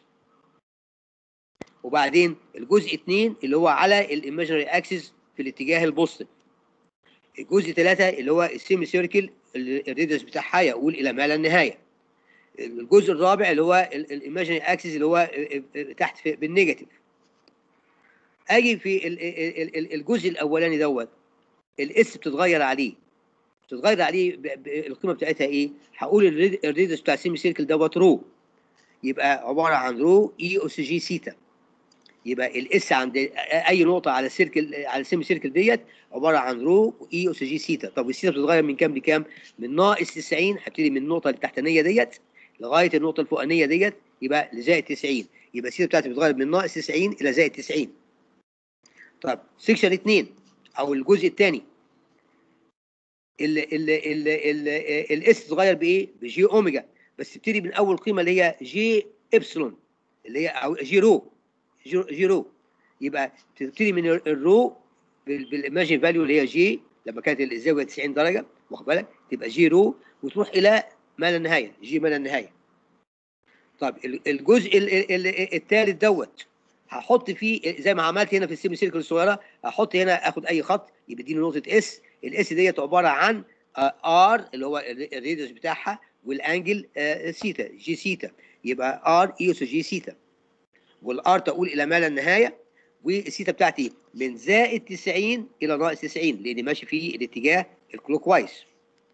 وبعدين الجزء اثنين اللي هو على الايماجينري اكسس في الاتجاه البوزيتيف الجزء ثلاثة اللي هو السيمي سيركل اللي الريدس بتاعها يقول الى ما لا نهايه الجزء الرابع اللي هو الايماجينري اكسس اللي هو تحت في بالنيجاتيف اجي في ال- ال- ال- الجزء الاولاني دوت الاس بتتغير عليه بتتغير عليه ب- ب- القيمه بتاعتها ايه؟ هقول الريد- الريدس بتاع السيمي سيركل دوت رو يبقى عباره عن رو اي اس جي سيتا يبقى الاس عند اي نقطه على السيركل على السيمي سيركل ديت عباره عن رو اي اس جي سيتا طب السيتا بتتغير من كام لكام؟ من ناقص 90 هبتدي من النقطه التحتانيه ديت لغايه النقطه الفوقانيه ديت يبقى لزائد 90 يبقى السيتا بتاعتي بتتغير من ناقص 90 الى زائد 90 طب سيكشن 2 او الجزء الثاني ال ال ال ال الاس تتغير بايه؟ بجي اوميجا بس تبتدي من اول قيمه اللي هي جي ابسلون اللي هي او جي رو جي جي رو يبقى تبتدي من الرو بالايماجين فاليو اللي هي جي لما كانت الزاويه 90 درجه واخد بالك تبقى جي رو وتروح الى ما لا نهايه جي ما لا نهايه طب ال- الجزء الثالث دوت هحط فيه زي ما عملت هنا في السيمي سيركل الصغيره هحط هنا اخد اي خط يبقى يديني نقطه اس الاس ديت عباره عن ار اللي هو ال- الريديوس بتاعها والانجل آه، سيتا جي سيتا يبقى ار اي اس جي سيتا والار تقول الى ما لا نهايه والسيتا بتاعتي من زائد 90 الى ناقص 90 لان ماشي في الاتجاه الكلوك وايز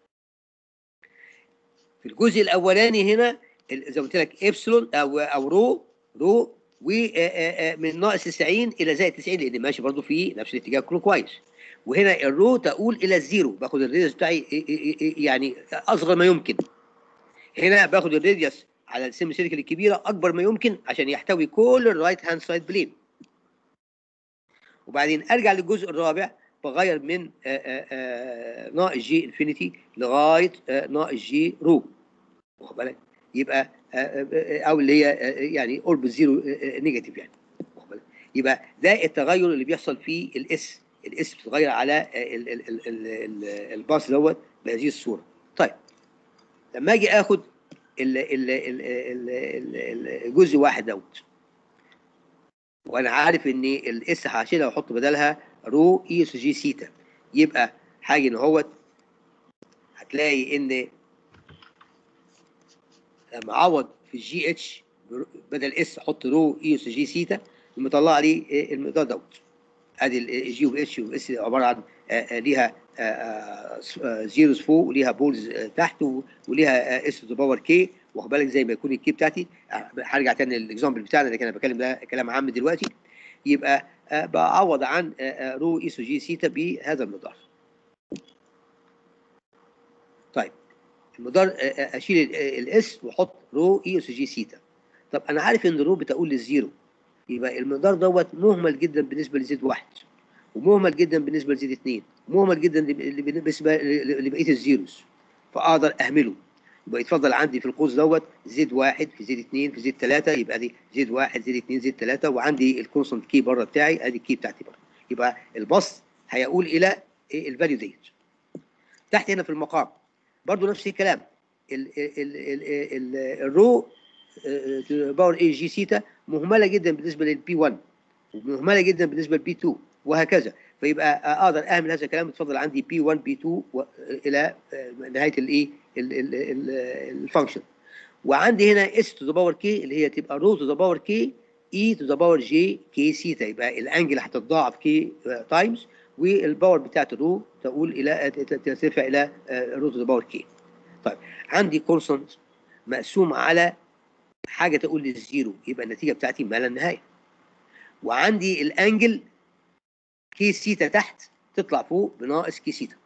في الجزء الاولاني هنا ال- زي ما قلت لك ابسلون او او رو رو ومن ناقص 90 الى زائد 90 لان ماشي برضو في نفس الاتجاه كلوك وايز وهنا الرو تقول الى الزيرو باخد الريديوس بتاعي إيه- إيه- إيه- يعني اصغر ما يمكن هنا باخد الريديوس على السيمي سيركل الكبيره اكبر ما يمكن عشان يحتوي كل الرايت هاند سايد بلين وبعدين ارجع للجزء الرابع بغير من آه، آه، آه، ناقص جي انفينيتي لغايه آه، ناقص جي رو واخد بالك يبقى آه، آه، آه، او اللي هي آه، يعني قرب الزيرو آه، آه، نيجاتيف يعني واخد بالك يبقى ده التغير اللي بيحصل في الاس الاس بتتغير على آه، ال- ال- ال- ال- ال- الباص دوت بهذه الصوره طيب لما اجي اخد ال- ال- ال- ال- ال- الجزء واحد دوت وانا عارف ان الاس هشيلها واحط بدلها رو اي اس جي سيتا يبقى حاجه ان هوت هتلاقي ان لما اعوض في الجي اتش بدل اس احط رو اي اس جي سيتا مطلع لي إيه المقدار دوت ادي الجي والاتش والاس عباره عن آه، آه، ليها آه، آه، س- آه، زيروز فوق وليها بولز آه، تحت و- وليها اس تو باور كي واخد بالك زي ما يكون الكي بتاعتي آه، هرجع تاني للاكزامبل بتاعنا لكن انا بتكلم ده كلام عام دلوقتي يبقى آه، بعوض عن آه، آه، رو ايسو جي سيتا بهذا المقدار طيب المقدار آه، آه، اشيل الاس واحط رو اي اس جي سيتا طب انا عارف ان رو بتقول للزيرو يبقى المقدار دوت مهمل جدا بالنسبه لزد واحد ومهمل جدا بالنسبه لزد اثنين مهمل جدا لب- بالنسبه ل- لبقيه الزيروز فاقدر اهمله يبقى يتفضل عندي في القوس دوت زد واحد في زد اثنين في زد ثلاثه يبقى دي زد واحد زد اثنين زد ثلاثه وعندي الكونستنت كي بره بتاعي ادي الكي بتاعتي بره يبقى البسط هيقول الى إيه الفاليو ديت تحت هنا في المقام برضو نفس الكلام ال- ال- ال- ال- ال- الرو باور اي جي سيتا مهمله جدا بالنسبه للبي 1 ومهمله جدا بالنسبه للبي 2 وهكذا فيبقى اقدر اعمل هذا الكلام يتفضل عندي بي 1 بي 2 و- الى آه، نهايه الايه ال- ال- ال- الفانكشن وعندي هنا اس تو ذا باور كي اللي هي تبقى رو تو ذا باور كي اي تو ذا باور جي كي سيتا يبقى الانجل هتتضاعف كي تايمز والباور بتاعت الرو تقول الى ترتفع الى رو تو ذا باور كي طيب عندي كونستنت مقسوم على حاجه تقول للزيرو يبقى النتيجه بتاعتي ما لا نهايه وعندي الانجل كي سيتا تحت تطلع فوق بناقص كي سيتا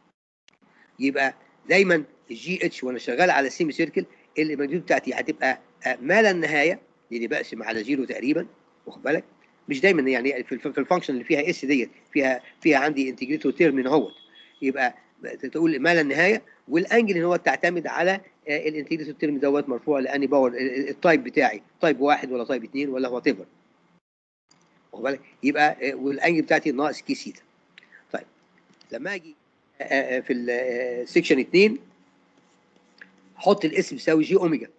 يبقى دايما الجي اتش وانا شغال على السيمي سيركل الماجنتيود بتاعتي هتبقى آه، ما لا نهايه لاني بقسم على زيرو تقريبا واخد بالك مش دايما يعني في الف- في الفانكشن اللي فيها اس ديت فيها فيها عندي انتجريتور تيرم هنا اهوت يبقى تقول ما لا نهايه والانجل هو تعتمد على الانتجريتور تيرم دوت مرفوع لاني باور التايب بتاعي تايب واحد ولا تايب اثنين ولا وات ايفر واخد بالك يبقى آه، والانجل بتاعتي ناقص كي سيتا طيب لما اجي آه، آه، في السكشن 2 احط الاس بيساوي جي اوميجا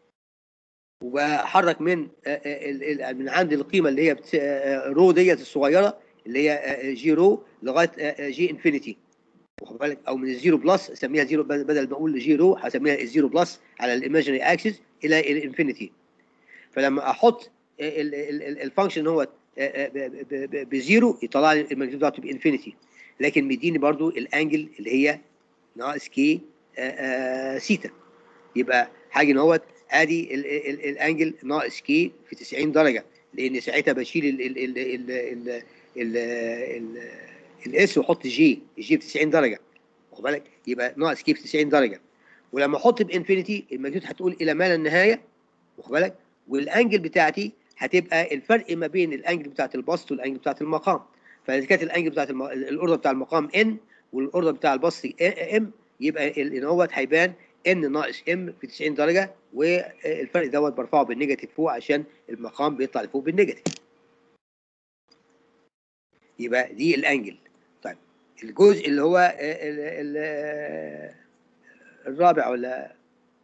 وبحرك من آه، آه، ال- ال- من عند القيمه اللي هي بت- آه، رو ديت الصغيره اللي هي آه، جي رو لغايه آه، آه، جي انفينيتي واخد بالك او من الزيرو بلس اسميها زيرو بدل ما اقول جي رو هسميها الزيرو بلس على الايماجينري اكسس الى الانفينيتي فلما احط الفانكشن هو آه، ب- ب- ب- بزيرو يطلع لي الماجنتيود بتاعته بانفينيتي لكن مديني برضو الانجل اللي هي ناقص كي آه، آه، سيتا يبقى حاجه ان هو ادي ال- ال- الانجل ناقص كي في 90 درجه لان ساعتها بشيل ال ال ال ال ال ال ال الاس واحط جي الجي ب 90 درجه واخد بالك يبقى ناقص كي في 90 درجه ولما احط بانفينيتي الماجنتيود هتقول الى ما لا نهايه واخد بالك والانجل بتاعتي هتبقى الفرق ما بين الانجل بتاعت البسط والانجل بتاعت المقام فاذا كانت الانجل بتاعت الم... الاوردر بتاع المقام ان والاوردر بتاع البسط ام يبقى ال- ان هو هيبان ان ناقص ام في 90 درجه والفرق دوت برفعه بالنيجاتيف فوق عشان المقام بيطلع لفوق بالنيجاتيف يبقى دي الانجل طيب الجزء اللي هو ال ال الرابع ولا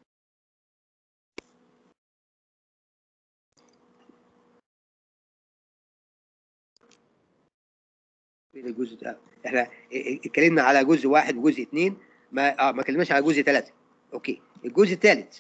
فين الجزء ده احنا اتكلمنا على جزء واحد وجزء اثنين ما اه ما اتكلمناش على جزء ثلاثه اوكي الجزء الثالث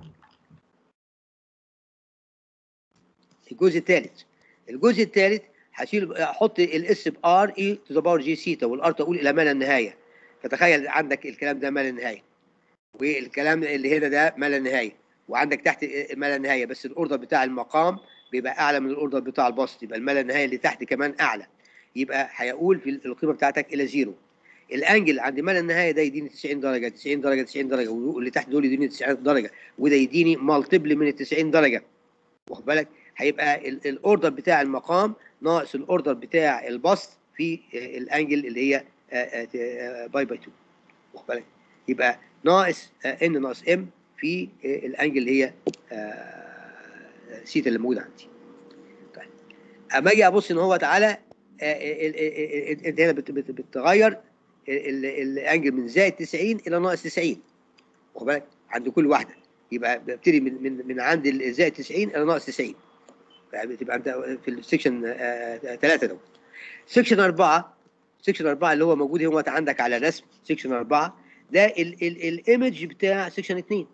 الجزء الثالث الجزء الثالث هشيل احط الاس بار اي تو ذا باور جي سيتا والار تقول الى ما لا نهايه فتخيل عندك الكلام ده ما لا نهايه والكلام اللي هنا ده ما لا نهايه وعندك تحت ما لا نهايه بس الاوردر بتاع المقام بيبقى اعلى من الاوردر بتاع البسط يبقى الما لا نهايه اللي تحت كمان اعلى يبقى هيقول في القيمه بتاعتك الى زيرو الانجل عند ما لا نهايه ده يديني 90 درجه 90 درجه 90 درجه واللي تحت دول يديني 90 درجه وده يديني مالتيبل من ال 90 درجه واخد بالك هيبقى ال- الاوردر بتاع المقام ناقص الاوردر بتاع البسط في آه، الانجل اللي هي آه، آه، آه، باي باي 2 واخد بالك يبقى ناقص ان ناقص ام في آه، الانجل اللي هي آه، سيتا اللي موجوده عندي طيب اما اجي ابص ان هو تعالى آه، ال- ال- ال- انت هنا بت- بت- بتغير ال- ال- الانجل من زائد 90 الى ناقص 90 واخد بالك عند كل واحده يبقى ببتدي من من من عند ال- زائد 90 الى ناقص 90 تبقى انت في السكشن 3 دوت سكشن 4 سكشن 4 اللي هو موجود هو عندك على رسم سكشن 4 ده الايمج بتاع سكشن 2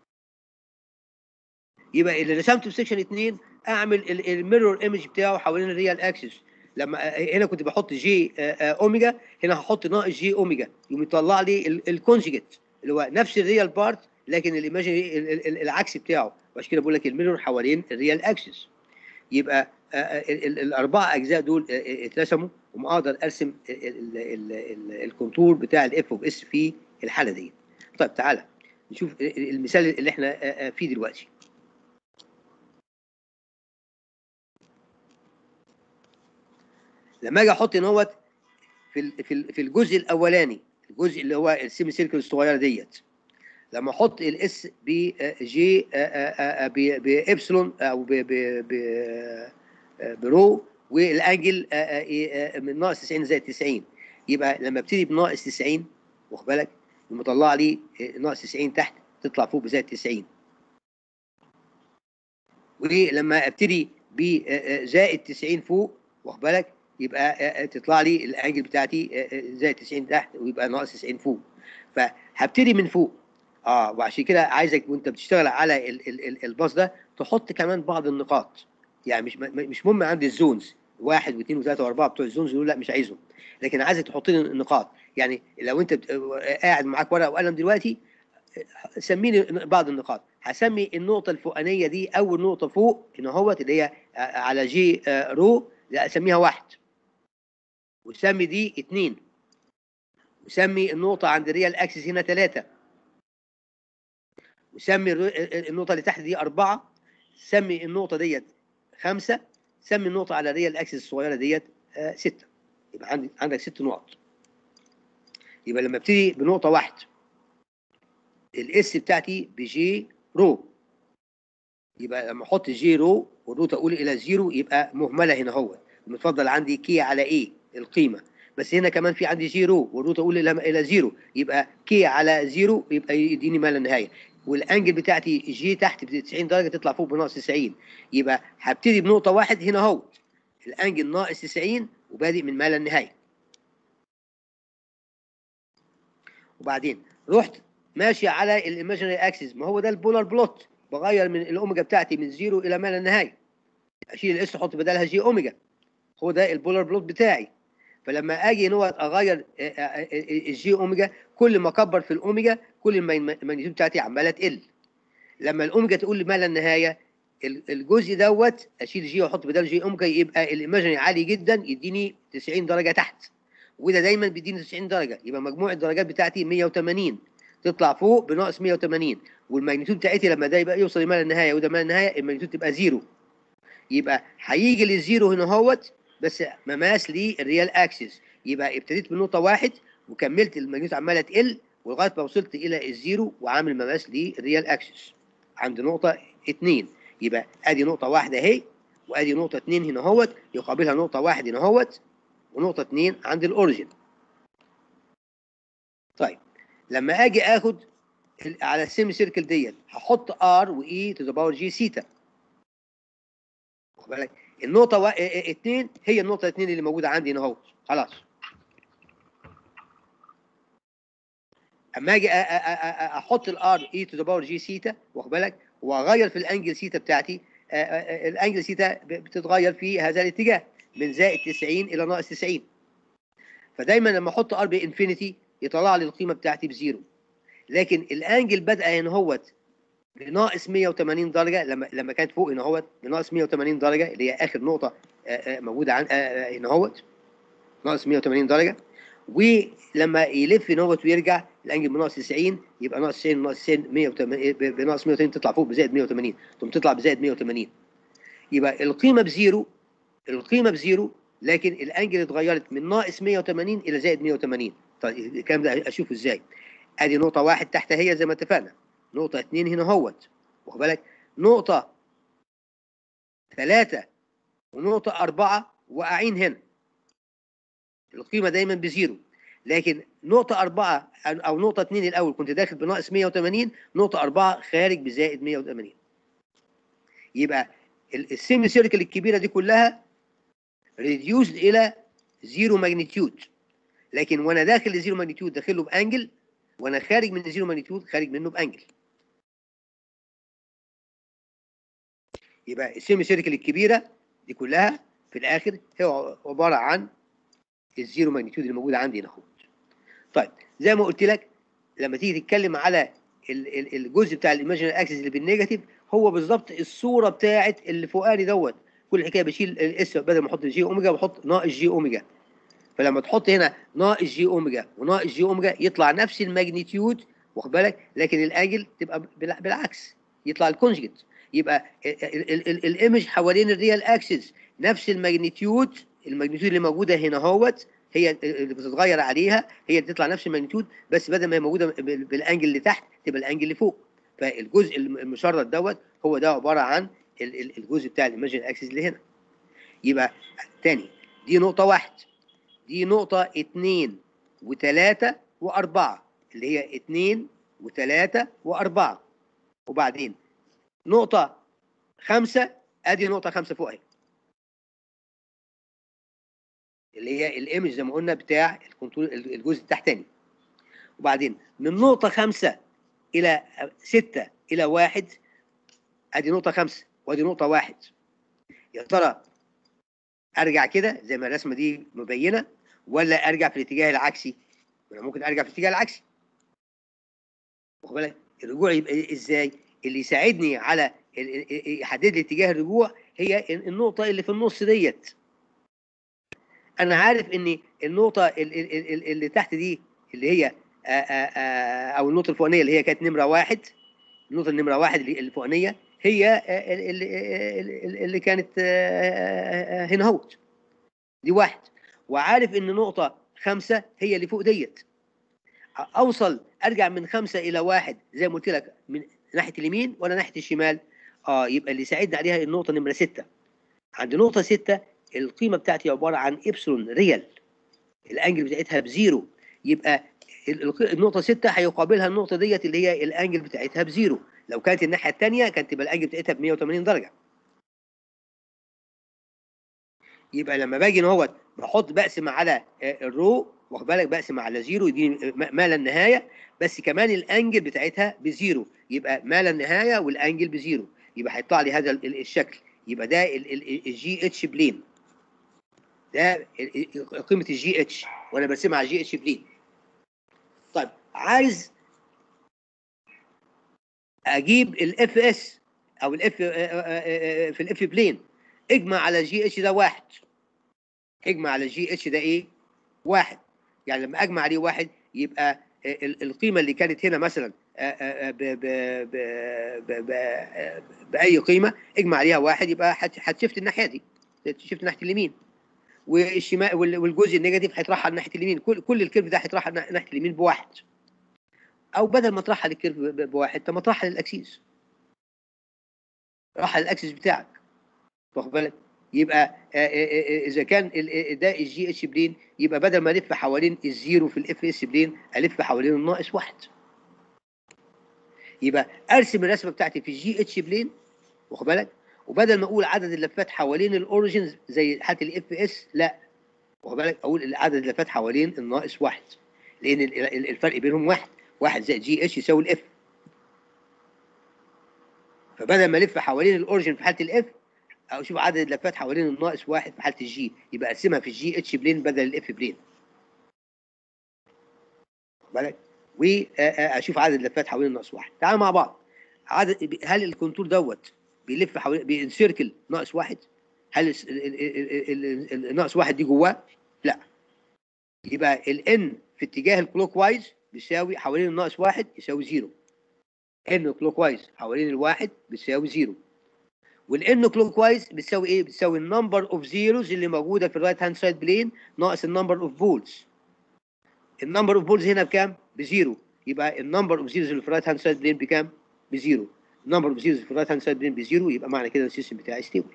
يبقى اللي رسمته في سكشن 2 اعمل الميرور ايمج بتاعه حوالين الريال اكسس لما آه، هنا كنت بحط جي آه، آه، اوميجا هنا هحط ناقص جي اوميجا يقوم يطلع لي الكونجيجيت اللي هو نفس الريال بارت لكن الايماجينري العكس بتاعه وعشان كده بقول لك الميرور حوالين الريال اكسس يبقى آه، آه، ال- ال- الاربعه اجزاء دول آه، آه، اترسموا وما اقدر ارسم ال- ال- ال- ال- الكونتور بتاع الاف اوف اس في الحاله دي طيب تعالى نشوف ال- المثال اللي احنا آه، آه، فيه دلوقتي لما اجي احط ان هوت في ال- في ال- في الجزء الاولاني الجزء اللي هو السيمي سيركل الصغيره ديت لما احط الاس بجي بابسلون او ب- ب- ب- برو والانجل آه، آه، آه، من ناقص 90 زائد 90 يبقى لما ابتدي بناقص 90 واخد بالك مطلع لي آه، ناقص 90 تحت تطلع فوق بزائد 90 ولما ابتدي بزائد 90 فوق واخد بالك يبقى آه، آه، تطلع لي الانجل بتاعتي آه، آه، زائد 90 تحت ويبقى ناقص 90 فوق فهبتدي من فوق اه وعشان كده عايزك وانت بتشتغل على ال- ال- ال- الباص ده تحط كمان بعض النقاط يعني مش م- مش مهم عندي الزونز واحد واثنين وثلاثه واربعه بتوع الزونز دول لا مش عايزهم لكن عايزك تحط لي النقاط يعني لو انت بت- قاعد معاك ورقه وقلم دلوقتي سميني بعض النقاط هسمي النقطه الفوقانيه دي اول نقطه فوق هنا اهوت اللي هي على جي آه، رو لا اسميها واحد وسمي دي اثنين وسمي النقطه عند الريال اكسس هنا ثلاثه وسمي الر- النقطه اللي تحت دي اربعه سمي النقطه ديت خمسه سمي النقطه على الريال اكسس الصغيره ديت آه، سته يبقى عندك عندك ست نقط يبقى لما ابتدي بنقطه واحد الاس بتاعتي بجي رو يبقى لما احط جي رو والرو تقول الى زيرو يبقى مهمله هنا هو المتفضل عندي كي على ايه القيمه بس هنا كمان في عندي زيرو والرو تقول الى الى زيرو يبقى كي على زيرو يبقى يديني ما لا نهايه والانجل بتاعتي جي تحت ب 90 درجه تطلع فوق بناقص 90 يبقى هبتدي بنقطه واحد هنا اهو الانجل ناقص 90 وبادئ من ما لا نهايه وبعدين رحت ماشي على الايماجينري اكسس ما هو ده البولار بلوت بغير من الاوميجا بتاعتي من زيرو الى ما لا نهايه اشيل الاس احط بدلها جي اوميجا هو ده البولار بلوت بتاعي فلما اجي ان هو اغير آه، آه، آه، الجي اوميجا كل ما اكبر في الاوميجا كل ما الماجنتيود بتاعتي عماله تقل لما الاوميجا تقول لي ما لا نهايه ال- الجزء دوت اشيل جي واحط بدل جي اوميجا يبقى الايماجينري عالي جدا يديني 90 درجه تحت وده دايما بيديني 90 درجه يبقى مجموع الدرجات بتاعتي 180 تطلع فوق بناقص 180 والماجنتيود بتاعتي لما ده يبقى يوصل لما لا نهايه وده ما لا نهايه الماجنتيود تبقى زيرو يبقى هيجي للزيرو هنا اهوت بس مماس للريال اكسس يبقى ابتديت بنقطه واحد وكملت الماجنتيود عماله تقل ولغايه ما وصلت الى الزيرو وعامل مماس للريال اكسس عند نقطه اتنين يبقى ادي نقطه واحده اهي وادي نقطه اتنين هنا اهوت يقابلها نقطه واحد هنا اهوت ونقطه اتنين عند الاوريجن طيب لما اجي اخد ال- على السيمي سيركل ديت هحط ار واي تو ذا باور جي سيتا واخد بالك النقطه و... ا- ا- اتنين هي النقطه اتنين اللي موجوده عندي هنا اهو خلاص اما اجي أ- أ- أ- أ- احط الار اي تو ذا باور جي سيتا واخد بالك واغير في الانجل سيتا بتاعتي أ- أ- أ- الانجل سيتا ب- بتتغير في هذا الاتجاه من زائد 90 الى ناقص 90 فدايما لما احط ار بانفينيتي يطلع لي القيمه بتاعتي بزيرو لكن الانجل بادئه هنا هوت بناقص 180 درجه لما لما كانت فوق هنا اهوت بناقص 180 درجه اللي هي اخر نقطه آه، آه، موجوده عن آه، آه، هنا اهوت ناقص 180 درجه ولما يلف هنا اهوت ويرجع الانجل بناقص 90 يبقى ناقص 90 ناقص 90 180 ب- بناقص 180 تطلع فوق بزائد 180 ثم تطلع بزائد 180 يبقى القيمه بزيرو القيمه بزيرو لكن الانجل اتغيرت من ناقص 180 الى زائد 180 طيب الكلام ده اشوفه ازاي ادي نقطه واحد تحت هي زي ما اتفقنا نقطه اتنين هنا اهوت واخد بالك نقطه ثلاثة ونقطة أربعة واقعين هنا القيمة دايما بزيرو لكن نقطة أربعة أو أو نقطة اتنين الأول كنت داخل بناقص 180 نقطة أربعة خارج بزائد 180 يبقى ال- السيمي سيركل الكبيرة دي كلها ريديوسد إلى زيرو ماجنتيود لكن وأنا داخل لزيرو ماجنتيود داخله بأنجل وأنا خارج من زيرو ماجنتيود خارج منه بأنجل يبقى السيمي سيركل الكبيرة دي كلها في الآخر هي عبارة عن الزيرو ماجنتيود اللي موجودة عندي هنا اهو طيب زي ما قلت لك لما تيجي تتكلم على ال- ال- الجزء بتاع الايماجينري اكسس اللي بالنيجاتيف هو بالظبط الصوره بتاعت اللي فوقاني دوت كل الحكايه بشيل الاس بدل ما احط جي اوميجا بحط ناقص جي اوميجا فلما تحط هنا ناقص جي اوميجا وناقص جي اوميجا يطلع نفس الماجنتيود واخد بالك لكن الاجل تبقى بالع- بالعكس يطلع الكونجكت يبقى ال- ال- ال- ال- الايمج حوالين الريال اكسس نفس الماجنتيود الماجنتيود اللي موجوده هنا اوت هي اللي بتتغير عليها هي اللي بتطلع نفس الماجنتيود بس بدل ما هي موجوده بال- بالانجل اللي تحت تبقى الانجل اللي فوق فالجزء الم- المشرد دوت هو ده عباره عن ال- ال- الجزء بتاع الايماجين اكسس اللي هنا يبقى تاني دي نقطه واحد دي نقطه اتنين وتلاته واربعه اللي هي اتنين وتلاته واربعه وبعدين نقطه خمسه ادي نقطه خمسه فوق اهي اللي هي الايمج زي ما قلنا بتاع الكنترول الجزء التحتاني وبعدين من نقطة خمسة إلى ستة إلى واحد أدي نقطة خمسة وأدي نقطة واحد يا ترى أرجع كده زي ما الرسمة دي مبينة ولا أرجع في الاتجاه العكسي؟ أنا ممكن أرجع في الاتجاه العكسي واخد بالك؟ الرجوع يبقى إزاي؟ اللي يساعدني على ال- ال- يحدد لي اتجاه الرجوع هي النقطة اللي في النص ديت انا عارف ان النقطه ال- ال- ال- اللي تحت دي اللي هي آه، آه، آه، او النقطه الفوقانيه اللي هي كانت نمره واحد النقطه النمره واحد اللي الفوقانيه هي آه، ال- ال- ال- اللي كانت آه، آه، آه، هنا اهوت دي واحد وعارف ان نقطه خمسه هي اللي فوق ديت اوصل ارجع من خمسه الى واحد زي ما قلت لك من ناحيه اليمين ولا ناحيه الشمال اه يبقى اللي يساعدني عليها النقطه نمره سته عند نقطه سته القيمه بتاعتي عباره عن ابسلون ريال الانجل بتاعتها بزيرو يبقى ال- ال- النقطه 6 هيقابلها النقطه ديت اللي هي الانجل بتاعتها بزيرو لو كانت الناحيه الثانيه كانت تبقى الانجل بتاعتها ب 180 درجه يبقى لما باجي اهوت بحط بقسم على آه، الرو واخد بالك بقسم على زيرو يديني م- ما لا النهايه بس كمان الانجل بتاعتها بزيرو يبقى ما لا النهايه والانجل بزيرو يبقى هيطلع لي هذا ال- ال- الشكل يبقى ده الجي اتش بلين ده ال- ال- قيمه الجي اتش وانا برسمها على الجي اتش بلين طيب عايز اجيب الاف اس او الاف في الاف بلين اجمع على الجي اتش ده واحد اجمع على الجي اتش ده ايه واحد يعني لما اجمع عليه واحد يبقى ال- القيمه اللي كانت هنا مثلا آه، آه، ب- ب- ب- ب- ب- باي قيمه اجمع عليها واحد يبقى هت- هتشفت الناحيه دي شفت ناحيه اليمين والشمال وال- والجزء النيجاتيف هيترحل ناحيه اليمين كل كل الكيرف ده هيترحل نا- ناحيه اليمين بواحد او بدل ما ترحل الكيرف ب- بواحد طب ما ترحل الاكسيس رحل الاكسس بتاعك واخد بالك يبقى آه، آه، آه، اذا كان ال- آه، ده الجي اتش بلين يبقى بدل ما الف حوالين الزيرو في الاف اس بلين الف حوالين الناقص واحد يبقى ارسم الرسمه بتاعتي في الجي اتش بلين واخد بالك وبدل ما اقول عدد اللفات حوالين الاوريجنز زي حاله الاف اس لا واخد بالك اقول عدد اللفات حوالين الناقص واحد لان ال- ال- الفرق بينهم واحد واحد زائد جي اتش يساوي الاف فبدل ما الف حوالين الاوريجن في حاله الاف او اشوف عدد اللفات حوالين الناقص واحد في حاله الجي يبقى اقسمها في الجي اتش بلين بدل الاف بلين واخد بالك واشوف عدد اللفات حوالين الناقص واحد تعال مع بعض عدد هل الكونتور دوت بيلف حوالين بينسيركل ناقص واحد هل الس- ال- ال- ال- ال- ال- الناقص واحد دي جواه لا يبقى الان في اتجاه الكلوك وايز بيساوي حوالين الناقص واحد يساوي زيرو ان كلوك وايز حوالين الواحد بيساوي زيرو والان كلوك وايز بتساوي ايه؟ بتساوي النمبر اوف زيروز اللي موجوده في الرايت هاند سايد بلين ناقص النمبر اوف بولز النمبر اوف بولز هنا بكام؟ بزيرو يبقى النمبر اوف زيروز اللي في الرايت هاند سايد بلين بكام؟ بزيرو النمبر اوف زيروز في الرايت هاند سايد بلين بزيرو يبقى معنى كده السيستم بتاعي ستيبل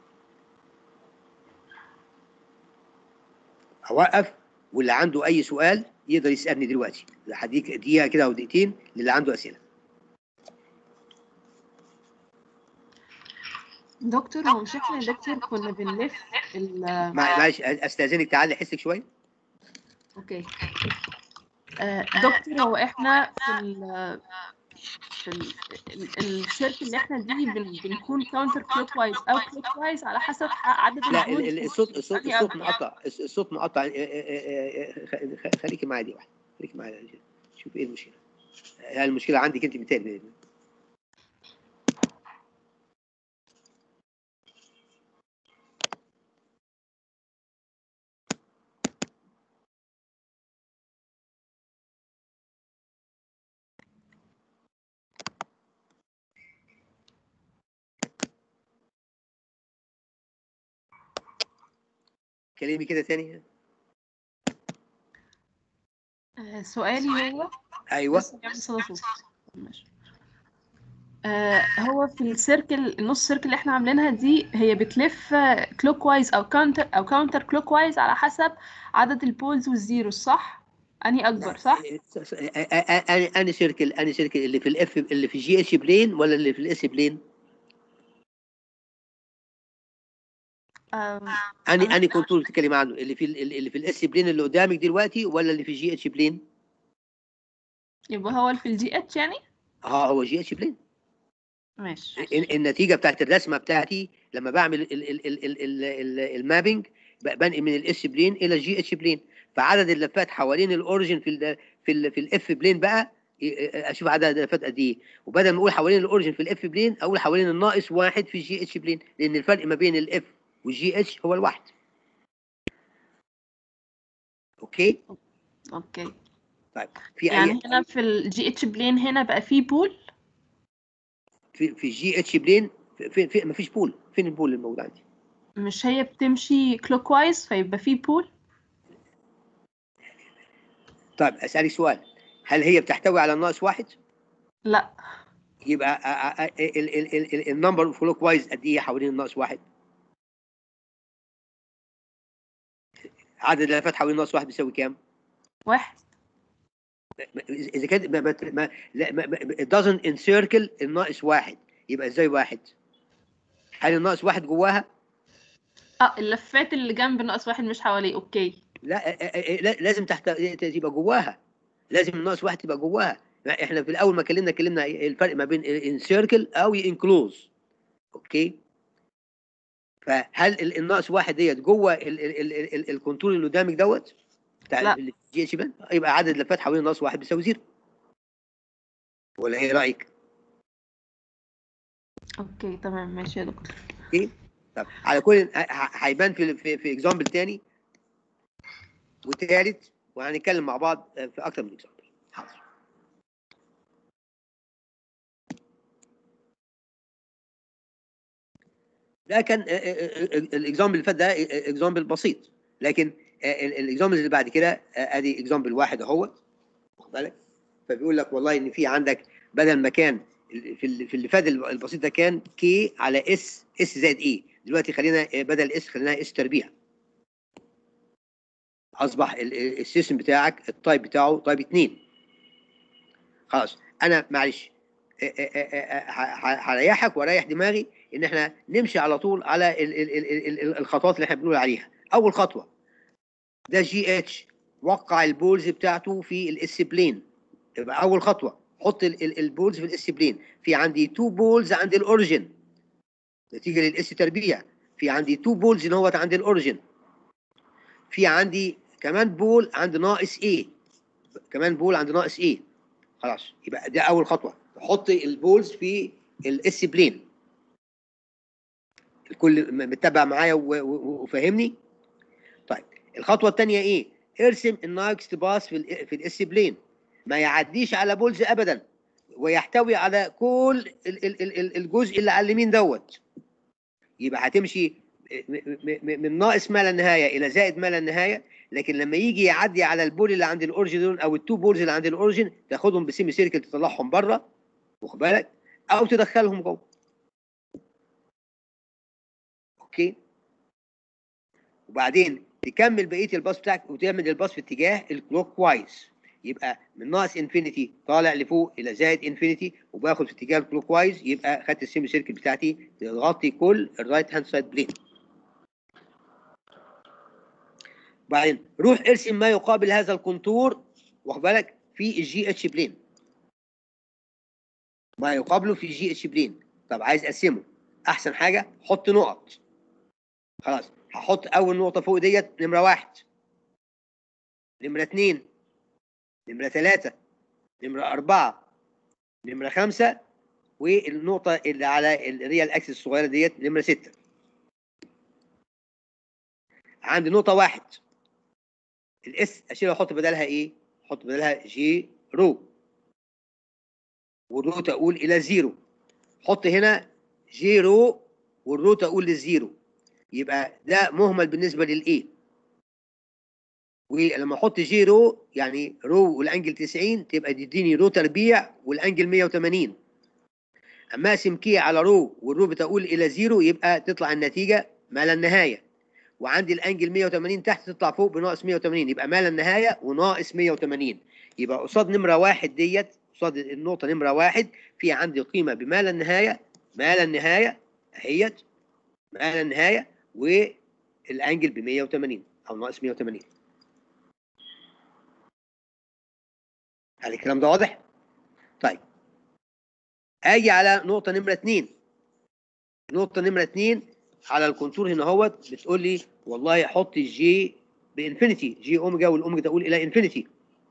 اوقف واللي عنده اي سؤال يقدر يسالني دلوقتي هديك دقيقه كده او دقيقتين للي عنده اسئله دكتور هو مش احنا يا دكتور كنا بنلف ال مع- معلش استاذنك تعالي احسك شويه اوكي آه، دكتور هو احنا في ال في ال- ال- السيركل اللي احنا دي بن- بنكون كاونتر كلوك وايز او كلوك وايز على حسب عدد لا ال- البولز ال- الصوت الصوت يعني الصوت أكبر. مقطع الص- الصوت مقطع اه- اه- اه- اه- خ- خليكي معايا دي واحده خليكي معايا شوف ايه المشكله هل المشكله عندك انت بالتالي كلمي كده تاني آه، سؤالي هو ايوه بس نعمل صدى صوت ماشي آه، هو في السيركل النص سيركل اللي احنا عاملينها دي هي بتلف كلوك وايز او كاونتر او كاونتر كلوك وايز على حسب عدد البولز والزيروز صح؟ انهي اكبر صح؟ اني اني سيركل اني سيركل اللي في الاف اللي في الجي اتش بلين ولا اللي في الاس بلين آم، اني أنا- اني كنترول بتتكلم عنه اللي في ال- اللي في الاس بلين اللي قدامك دلوقتي ولا اللي في الجي اتش بلين يبقى هو اللي في الجي اتش يعني؟ اه هو جي اتش بلين ماشي ال- النتيجه بتاعت الرسمه بتاعتي لما بعمل ال- ال- ال- ال- ال- ال- المابنج ب- بنقل من الاس بلين الى الجي اتش بلين فعدد اللفات حوالين الاوريجن في ال في ال في الاف بلين بقى ي- اشوف عدد اللفات قد ايه وبدل ما اقول حوالين الاوريجن في الاف بلين اقول حوالين الناقص واحد في الجي اتش بلين لان الفرق ما بين الاف والجي اتش هو الواحد اوكي اوكي طيب في يعني اي هنا في الجي اتش بلين هنا بقى فيه بول في في الجي اتش بلين في, في ما فيش بول فين البول الموجود عندي مش هي بتمشي كلوك وايز فيبقى فيه بول طيب اسالك سؤال هل هي بتحتوي على الناقص واحد لا يبقى النمبر اوف كلوك وايز قد ايه حوالين الناقص واحد؟ عدد اللفات حوالين الناقص واحد بيساوي كام؟ واحد اذا كان ما ما ما لا ما ما- it doesn't encircle الناقص واحد يبقى ازاي واحد؟ هل الناقص واحد جواها؟ اه اللفات اللي جنب ناقص واحد مش حواليه اوكي لا آه، آه، آه، لا، لازم تحت تبقى جواها لازم الناقص واحد تبقى جواها احنا في الاول ما كلمنا كلمنا الفرق ما بين انسيركل او انكلوز اوكي فهل ال- الناقص واحد ديت جوه ال- ال- ال- ال- ال- الكنترول اللي قدامك دوت بتاع لا. الجي اتش بان يبقى عدد اللفات حوالين الناقص واحد بيساوي زيرو ولا ايه رايك؟ اوكي تمام ماشي يا دكتور طب على كل ه- ه- هيبان في في في اكزامبل تاني وتالت وهنتكلم مع بعض في اكتر من اكزامبل حاضر ده كان الاكزامبل اللي فات ده اكزامبل بسيط لكن الاكزامبل اللي بعد كده آه، ادي اكزامبل واحد اهو واخد بالك فبيقول لك والله ان في عندك بدل ما كان في اللي في اللي فات البسيط ده كان كي على اس اس زائد اي دلوقتي خلينا آه، بدل اس خلينا اس تربيع اصبح ال- ال- السيستم بتاعك التايب بتاعه تايب 2 خلاص انا معلش آه، آه، آه، آه، ه- ه- هريحك واريح دماغي ان احنا نمشي على طول على ال- ال- ال- ال- ال- الخطوات اللي احنا بنقول عليها اول خطوه ده جي اتش وقع البولز بتاعته في الاس بلين يبقى اول خطوه حط ال- ال- البولز في الاس بلين في عندي تو بولز عند الاوريجن نتيجه للاس تربيع في عندي تو بولز ان هو عند الاوريجن في عندي كمان بول عند ناقص ايه كمان بول عند ناقص ايه خلاص يبقى ده اول خطوه حط البولز في الاس بلين الكل م- متبع معايا و- و- وفاهمني طيب الخطوه الثانيه ايه ارسم النايكست باس في ال في الاس بلين ما يعديش على بولز ابدا ويحتوي على كل ال- ال- ال- ال- الجزء اللي على اليمين دوت يبقى هتمشي م- م- م- من ناقص ما لا نهايه الى زائد ما لا نهايه لكن لما يجي يعدي على البول اللي عند الاوريجن دول او التو بولز اللي عند الاوريجن تاخدهم بسيمي سيركل تطلعهم بره واخد بالك او تدخلهم جوه اوكي وبعدين تكمل بقيه الباص بتاعك وتعمل الباص في اتجاه الكلوك وايز يبقى من ناقص انفينيتي طالع لفوق الى زائد انفينيتي وباخد في اتجاه الكلوك وايز يبقى خدت السيمي سيركل بتاعتي تغطي كل الرايت هاند سايد بلين بعدين روح ارسم ما يقابل هذا الكونتور واخد بالك في الجي اتش بلين ما يقابله في الجي اتش بلين طب عايز اقسمه احسن حاجه حط نقط خلاص هحط اول نقطه فوق ديت نمره واحد نمره اتنين نمره ثلاثه نمره اربعه نمره خمسه والنقطه اللي على الريال اكسس الصغيره ديت نمره سته عندي نقطه واحد الاس اشيلها واحط بدلها ايه؟ احط بدلها جي رو والرو تقول الى زيرو حط هنا جي رو والرو تقول للزيرو يبقى ده مهمل بالنسبه للايه ولما احط جي رو يعني رو والانجل 90 تبقى تديني رو تربيع والانجل 180 اما اقسم كي على رو والرو بتقول الى زيرو يبقى تطلع النتيجه ما لا النهايه وعندي الانجل 180 تحت تطلع فوق بناقص 180 يبقى ما لا النهايه وناقص 180 يبقى قصاد نمره واحد ديت قصاد النقطه نمره واحد في عندي قيمه بما لا النهايه ما لا النهايه اهيت ما لا النهايه والانجل ب 180 او ناقص 180 هل الكلام ده واضح؟ طيب اجي على نقطه نمره اثنين نقطه نمره اثنين على الكونتور هنا اهوت بتقول لي والله حط الجي بانفينيتي جي اوميجا والاوميجا تقول الى انفينيتي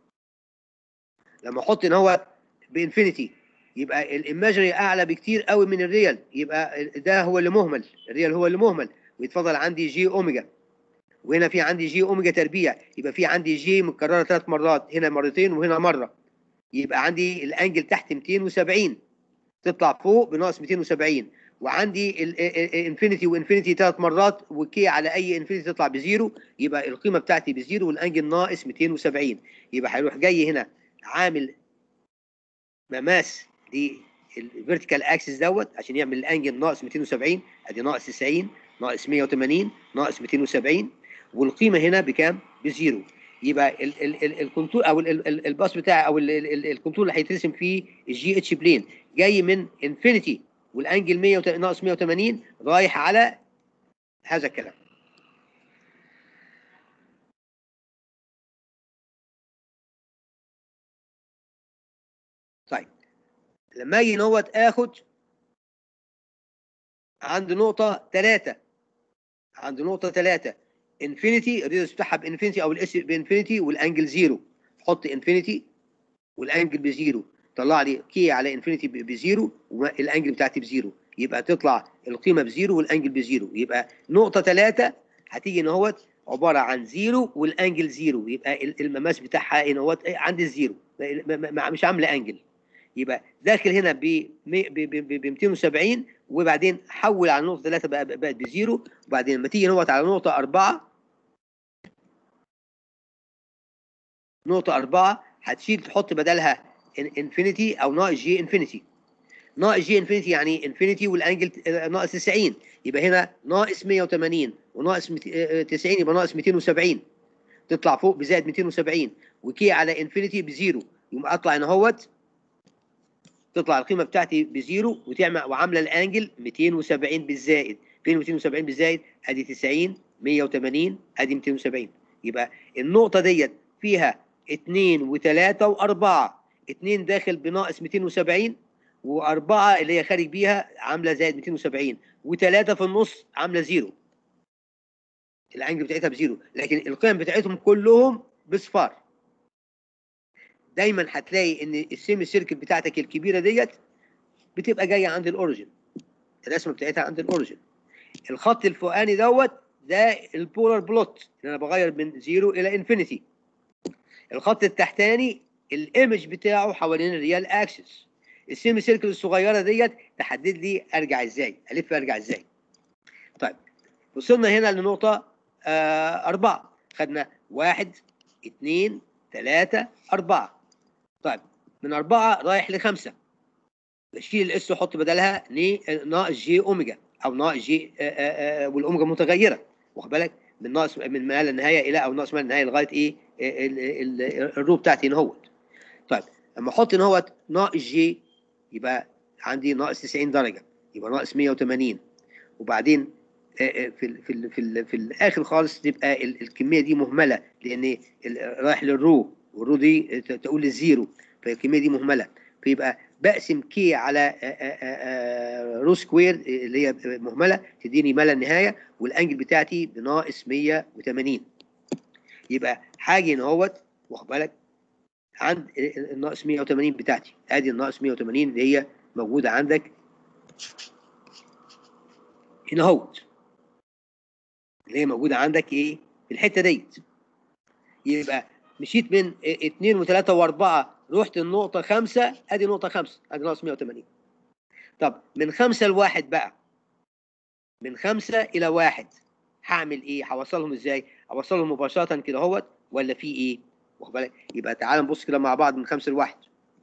لما احط هنا هو بانفينيتي يبقى الايماجري اعلى بكتير قوي من الريال يبقى ده هو اللي مهمل الريال هو اللي مهمل ويتفضل عندي جي اوميجا وهنا في عندي جي اوميجا تربيع يبقى في عندي جي متكرره ثلاث مرات هنا مرتين وهنا مره يبقى عندي الانجل تحت 270 تطلع فوق بناقص 270 وعندي الانفينيتي وانفينيتي ثلاث مرات وكي على اي انفينيتي تطلع بزيرو يبقى القيمه بتاعتي بزيرو والانجل ناقص 270 يبقى هيروح جاي هنا عامل مماس للفيرتيكال اكسس دوت عشان يعمل الانجل ناقص 270 ادي ناقص 90 ناقص 180 ناقص 270 والقيمه هنا بكام؟ بزيرو يبقى ال ال ال الكونتور او ال ال الباص بتاعي او ال ال الكونتور اللي هيترسم فيه الجي اتش بلين جاي من انفينيتي والانجل 100 ناقص 180 رايح على هذا الكلام طيب لما اجي نوت اخد عند نقطة ثلاثة عند نقطة ثلاثة انفينيتي الريدس بتاعها بانفينيتي او الاس بانفينيتي والانجل زيرو حط انفينيتي والانجل بزيرو طلع لي كي على انفينيتي بزيرو والانجل بتاعتي بزيرو يبقى تطلع القيمة بزيرو والانجل بزيرو يبقى نقطة ثلاثة هتيجي ان هوت عبارة عن زيرو والانجل زيرو يبقى المماس بتاعها ان هوت عند الزيرو مش عاملة انجل يبقى داخل هنا ب 270 وبعدين حول على نقطة 3 بقى بقت بزيرو وبعدين لما تيجي نقط على نقطة 4 نقطة 4 هتشيل تحط بدلها انفينيتي او ناقص جي انفينيتي ناقص جي انفينيتي يعني انفينيتي والانجل ناقص 90 يبقى هنا ناقص 180 وناقص 90 يبقى ناقص 270 تطلع فوق بزائد 270 وكي على انفينيتي بزيرو يقوم اطلع هنا اهوت تطلع القيمه بتاعتي بزيرو وتعمل وعامله الانجل 270 بالزائد فين 270 بالزائد ادي 90 180 ادي 270 يبقى النقطه ديت فيها 2 و3 و4 2 داخل بناقص 270 و4 اللي هي خارج بيها عامله زائد 270 و3 في النص عامله زيرو الانجل بتاعتها بزيرو لكن القيم بتاعتهم كلهم بصفار دايما هتلاقي ان السيمي سيركل بتاعتك الكبيره ديت بتبقى جايه عند الاوريجن الرسمه بتاعتها عند الاوريجن الخط الفوقاني دوت ده البولار بلوت اللي انا بغير من زيرو الى انفينيتي الخط التحتاني الايمج بتاعه حوالين الريال اكسس السيمي سيركل الصغيره ديت تحدد لي ارجع ازاي الف ارجع ازاي طيب وصلنا هنا لنقطة آه أربعة خدنا واحد اثنين ثلاثة أربعة طيب من أربعة رايح لخمسة بشيل الاس واحط بدلها ن- ناقص جي اوميجا او ناقص جي آه، آه، آه، والاوميجا متغيره واخد بالك من ناقص من ما لا نهايه الى او ناقص ما لا نهايه لغايه ايه آه، ال- ال- الرو بتاعتي نهوت طيب لما احط نهوت ناقص جي يبقى عندي ناقص 90 درجه يبقى ناقص 180 وبعدين آه، آه، في ال في ال في, ال في الاخر خالص تبقى ال- الكميه دي مهمله لان ال- رايح للرو والرو دي ت- تقول للزيرو فالكميه دي مهمله فيبقى بقسم كي على آه، آه، آه، رو سكوير اللي هي مهمله تديني ما لا نهايه والانجل بتاعتي بناقص 180 يبقى حاجه هنا اهوت واخد بالك عند الناقص 180 بتاعتي ادي الناقص 180 اللي هي موجوده عندك هنا اهوت اللي هي موجوده عندك ايه في الحته ديت يبقى مشيت من اثنين وثلاثة واربعة رحت النقطة خمسة ادي نقطة خمسة ادي ناقص 180 طب من خمسة لواحد بقى من خمسة إلى واحد هعمل إيه؟ هوصلهم إزاي؟ أوصلهم مباشرة كده اهوت ولا في إيه؟ واخد بالك؟ يبقى تعال نبص كده مع بعض من خمسة لواحد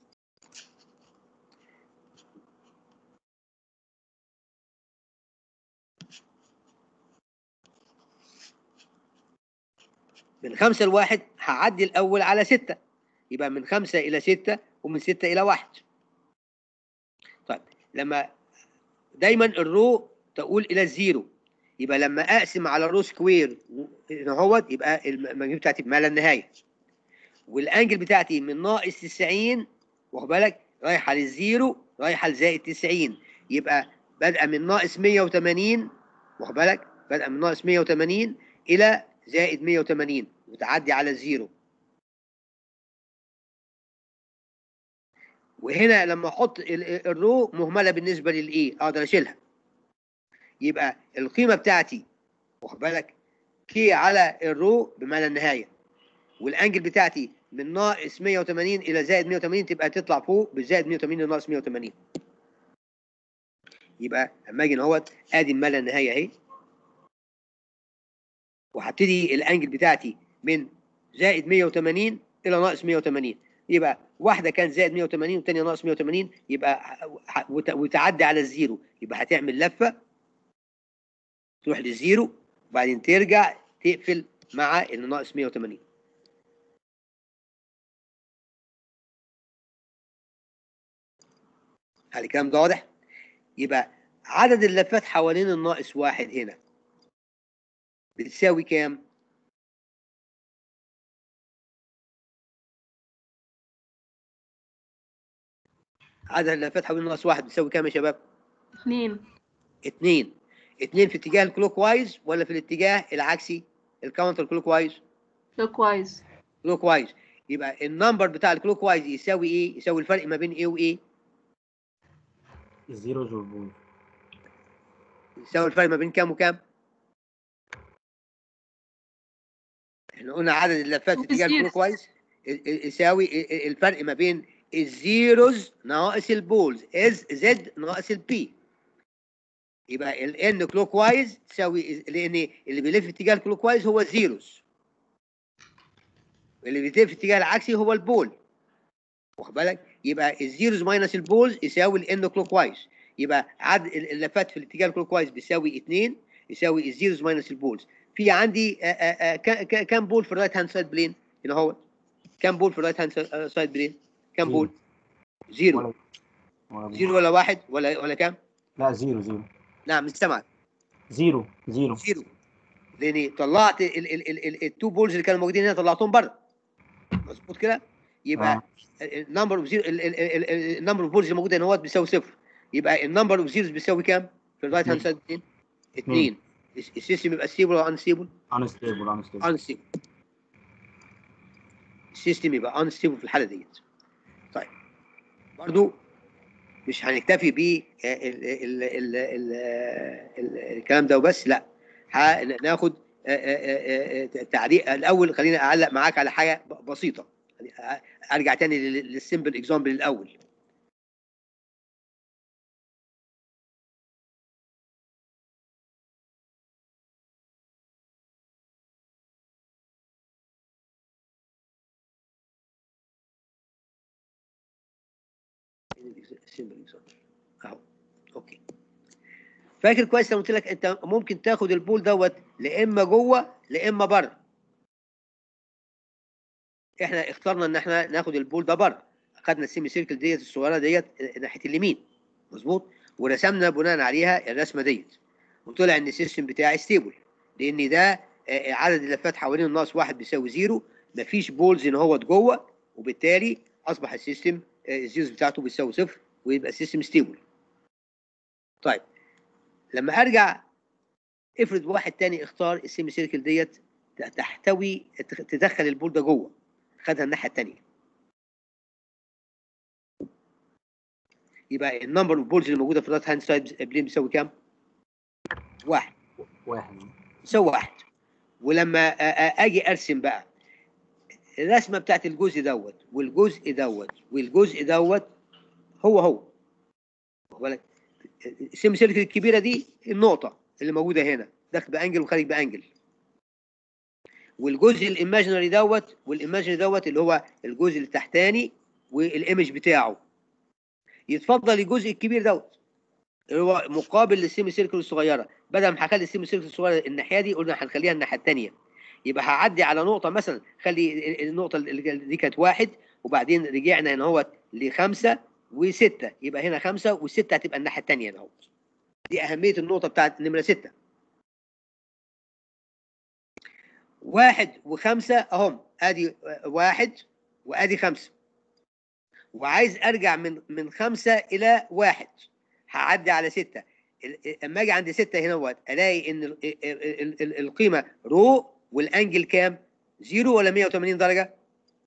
من خمسة لواحد هعدي الأول على ستة يبقى من خمسة إلى ستة ومن ستة إلى واحد طيب لما دايما الرو تقول إلى الزيرو يبقى لما أقسم على الرو سكوير هنا اهوت يبقى المجموع بتاعتي بما لا نهاية والأنجل بتاعتي من ناقص 90 واخد بالك رايحة للزيرو رايحة لزائد 90 يبقى بادئة من ناقص 180 واخد بالك بادئة من ناقص 180 إلى زائد 180 وتعدي على الزيرو وهنا لما احط ال- الرو مهمله بالنسبه للايه اقدر اشيلها يبقى القيمه بتاعتي واخد بالك كي على الرو بما لا نهايه والانجل بتاعتي من ناقص 180 الى زائد 180 تبقى تطلع فوق بالزائد 180 لناقص 180 يبقى اما اجي اهوت ادي ما لا نهايه اهي وهبتدي الانجل بتاعتي من زائد 180 الى ناقص 180 يبقى واحده كانت زائد 180 والثانيه ناقص 180 يبقى ح- ح- وت- وتعدي على الزيرو يبقى هتعمل لفه تروح للزيرو وبعدين ترجع تقفل مع اللي ناقص 180 هل الكلام ده واضح؟ يبقى عدد اللفات حوالين الناقص واحد هنا بتساوي كام؟ عدد اللفات حوالين الناقص واحد بتساوي كام يا شباب؟ اتنين اتنين اتنين في اتجاه الكلوك وايز ولا في الاتجاه العكسي الكاونتر كلوك وايز لوك وايز كلوك وايز يبقى النمبر بتاع الكلوك وايز يساوي ايه يساوي الفرق ما بين ايه وايه الزيروز والبول يساوي الفرق ما بين كام وكام احنا قلنا عدد اللفات في اتجاه الزيرو. الكلوك وايز ي- ي- يساوي ال- ال- الفرق ما بين الزيروز ناقص البولز از زد ناقص البي يبقى الان كلوك وايز تساوي لان اللي بيلف في اتجاه الكلوك وايز هو الزيروز اللي بيلف في اتجاه العكسي هو البول واخد بالك يبقى الزيروز ماينس البولز يساوي الان كلوك وايز يبقى عدد ال- اللفات في الاتجاه الكلوك وايز بيساوي 2 يساوي الزيروز ماينس البولز في عندي آه، آه، آه، كا- كا- كام بول في الرايت هاند سايد بلين هنا هو كام بول في الرايت هاند سايد بلين كام زيرو. بول زيرو ولا ولا زيرو ولا واحد ولا ولا كام لا زيرو زيرو نعم مش سامعك زيرو زيرو زيرو لاني طلعت التو بولز اللي كانوا موجودين هنا طلعتهم بره مظبوط كده يبقى آه. النمبر اوف زيرو النمبر اوف بولز اللي موجوده هنا هو بيساوي صفر يبقى النمبر اوف زيروز بيساوي كام في الرايت هاند سايد اثنين اثنين السيستم يبقى ستيبل ولا انستيبل انستيبل انستيبل انستيبل السيستم يبقى انستيبل في الحاله ديت طيب برضو مش هنكتفي ب الكلام ده وبس لا هناخد تعليق الاول خلينا اعلق معاك على حاجه ب- بسيطه ارجع تاني للسيمبل اكزامبل الاول سيمبل اكزامبل اهو اوكي فاكر كويس لما قلت لك انت ممكن تاخد البول دوت لا اما جوه لا اما بره احنا اخترنا ان احنا ناخد البول ده بره خدنا السيمي سيركل ديت الصغيره ديت ناحيه اليمين مظبوط ورسمنا بناء عليها الرسمه ديت وطلع ان السيستم بتاعي ستيبل لان ده آه، عدد اللفات حوالين الناقص واحد بيساوي زيرو مفيش بولز ان هو جوه وبالتالي اصبح السيستم آه، الزيروز بتاعته بتساوي صفر ويبقى السيستم ستيبل طيب لما ارجع افرض واحد تاني اختار السيمي سيركل ديت تحتوي تدخل البول ده جوه خدها الناحيه التانيه يبقى النمبر اوف بولز اللي موجوده في الرايت هاند سايد بلين بيساوي كام؟ واحد واحد يساوي واحد ولما أ- أ- اجي ارسم بقى الرسمه بتاعت الجزء دوت والجزء دوت والجزء دوت هو هو واخد بالك؟ السيمي سيركل الكبيره دي النقطه اللي موجوده هنا داخل بانجل وخارج بانجل والجزء الايماجينري دوت والايماجينري دوت اللي هو الجزء التحتاني والايمج بتاعه يتفضل الجزء الكبير دوت اللي هو مقابل للسيمي سيركل الصغيره بدل ما هخلي السيمي سيركل الصغيره الناحيه دي قلنا هنخليها الناحيه الثانيه يبقى هعدي على نقطه مثلا خلي النقطه اللي دي كانت واحد وبعدين رجعنا هنا هو لخمسه وسته يبقى هنا خمسه والسته هتبقى الناحيه الثانيه هنا اهو دي اهميه النقطه بتاعت نمره سته واحد وخمسه اهم ادي واحد وادي خمسه وعايز ارجع من من خمسه الى واحد هعدي على سته ال- اما اجي عند سته هنا وقت الاقي ان ال- ال- ال- ال- القيمه رو والانجل كام؟ زيرو ولا 180 درجه؟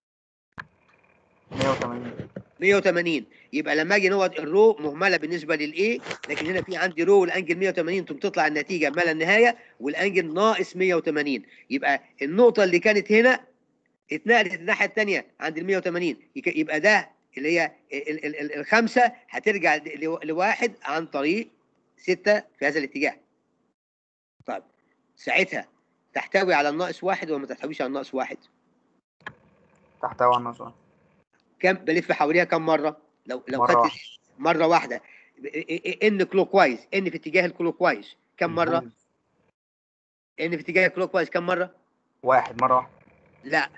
180 180 يبقى لما اجي نوت الرو مهمله بالنسبه للايه لكن هنا في عندي رو والانجل 180 ثم تطلع النتيجه ما لا النهايه والانجل ناقص 180 يبقى النقطه اللي كانت هنا اتنقلت الناحيه الثانيه عند ال 180 يك- يبقى ده اللي هي ال- ال- ال- الخمسه هترجع ل- لواحد عن طريق سته في هذا الاتجاه. طيب ساعتها تحتوي على الناقص واحد ولا ما تحتويش على الناقص واحد؟ تحتوي على النص كم بلف حواليها كم مره؟ لو لو مرة خدت واحدة. مره واحده ان كلوك وايز ان في اتجاه الكلوك وايز كم مره؟ ان في اتجاه الكلوك وايز كم مره؟ واحد مرة واحدة لا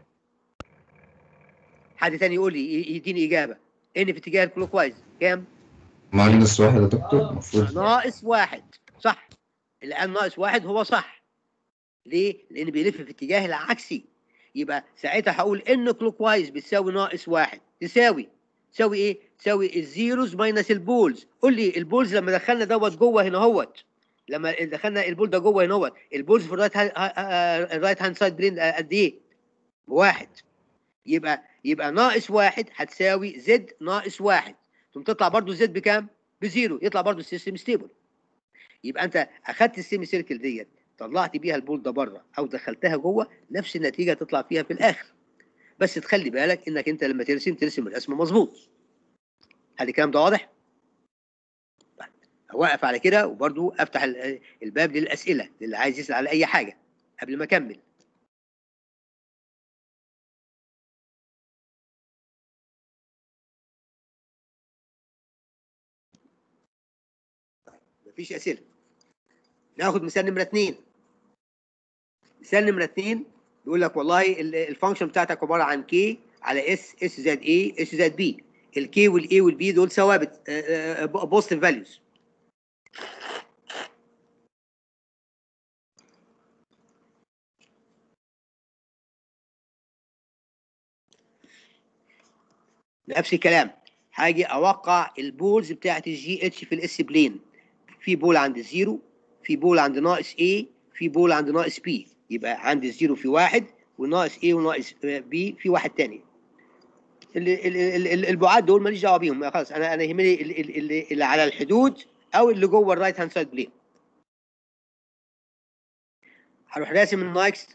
حد تاني يقول لي ي- يديني اجابه ان في اتجاه الكلوك وايز كام؟ مهندس واحد يا دكتور المفروض ناقص واحد صح الان ناقص واحد هو صح ليه؟ لان بيلف في اتجاه العكسي يبقى ساعتها هقول ان كلوك وايز بتساوي ناقص واحد تساوي تساوي ايه؟ تساوي الزيروز ماينس البولز قول لي البولز لما دخلنا دوت جوه هنا اهوت لما دخلنا البول ده جوه هنا اهوت البولز في الرايت هاند الرايت هاند سايد بلين قد ايه؟ واحد يبقى يبقى ناقص واحد هتساوي زد ناقص واحد ثم تطلع برضو زد بكام؟ بزيرو يطلع برضو السيستم ستيبل يبقى انت اخدت السيمي سيركل ديت طلعت بيها البول ده بره او دخلتها جوه نفس النتيجه تطلع فيها في الاخر بس تخلي بالك انك انت لما ترسم ترسم الرسم مظبوط هل الكلام ده واضح؟ طيب اوقف على كده وبرضو افتح ال- الباب للاسئله للي عايز يسال على اي حاجه قبل ما اكمل مفيش اسئله ناخد مثال نمره اثنين مثال نمره اثنين بيقول لك والله ال- الفانكشن بتاعتك عباره عن كي على اس اس زائد اي اس زائد بي الكي والاي والبي دول ثوابت بوزيتيف فاليوز نفس الكلام هاجي اوقع البولز بتاعت الجي اتش في الاس بلين في بول عند الزيرو في بول عند ناقص A في بول عند ناقص B يبقى عند الزيرو في واحد وناقص A وناقص B في واحد تاني ال- ال- ال- ال- البعاد دول ماليش دعوه بيهم خلاص انا انا يهمني ال- ال- ال- اللي على الحدود او اللي جوه الرايت هاند سايد بلين هروح راسم النايكست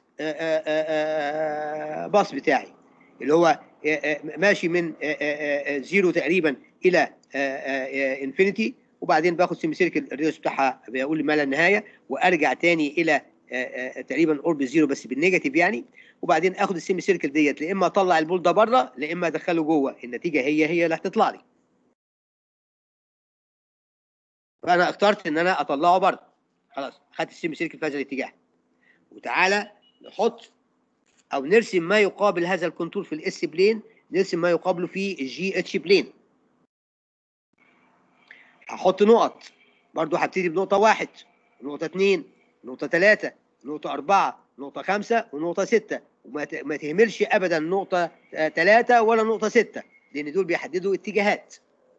باص بتاعي اللي هو آه، آه، ماشي من آه، آه، آه، زيرو تقريبا الى انفينيتي وبعدين باخد سيمي سيركل الريديوس بتاعها بيقول لي ما لا النهايه وارجع تاني الى آه، آه، تقريبا قرب الزيرو بس بالنيجاتيف يعني وبعدين اخد السيمي سيركل ديت لا اما اطلع البول ده بره لا اما ادخله جوه النتيجه هي هي اللي هتطلع لي فانا اخترت ان انا اطلعه بره خلاص خدت السيمي سيركل في هذا الاتجاه وتعالى نحط او نرسم ما يقابل هذا الكونتور في الاس بلين نرسم ما يقابله في الجي اتش بلين هحط نقط برضو هبتدي بنقطة واحد نقطة اتنين نقطة تلاتة نقطة أربعة نقطة خمسة ونقطة ستة وما ت- ما تهملش أبدا نقطة آه، تلاتة ولا نقطة ستة لأن دول بيحددوا اتجاهات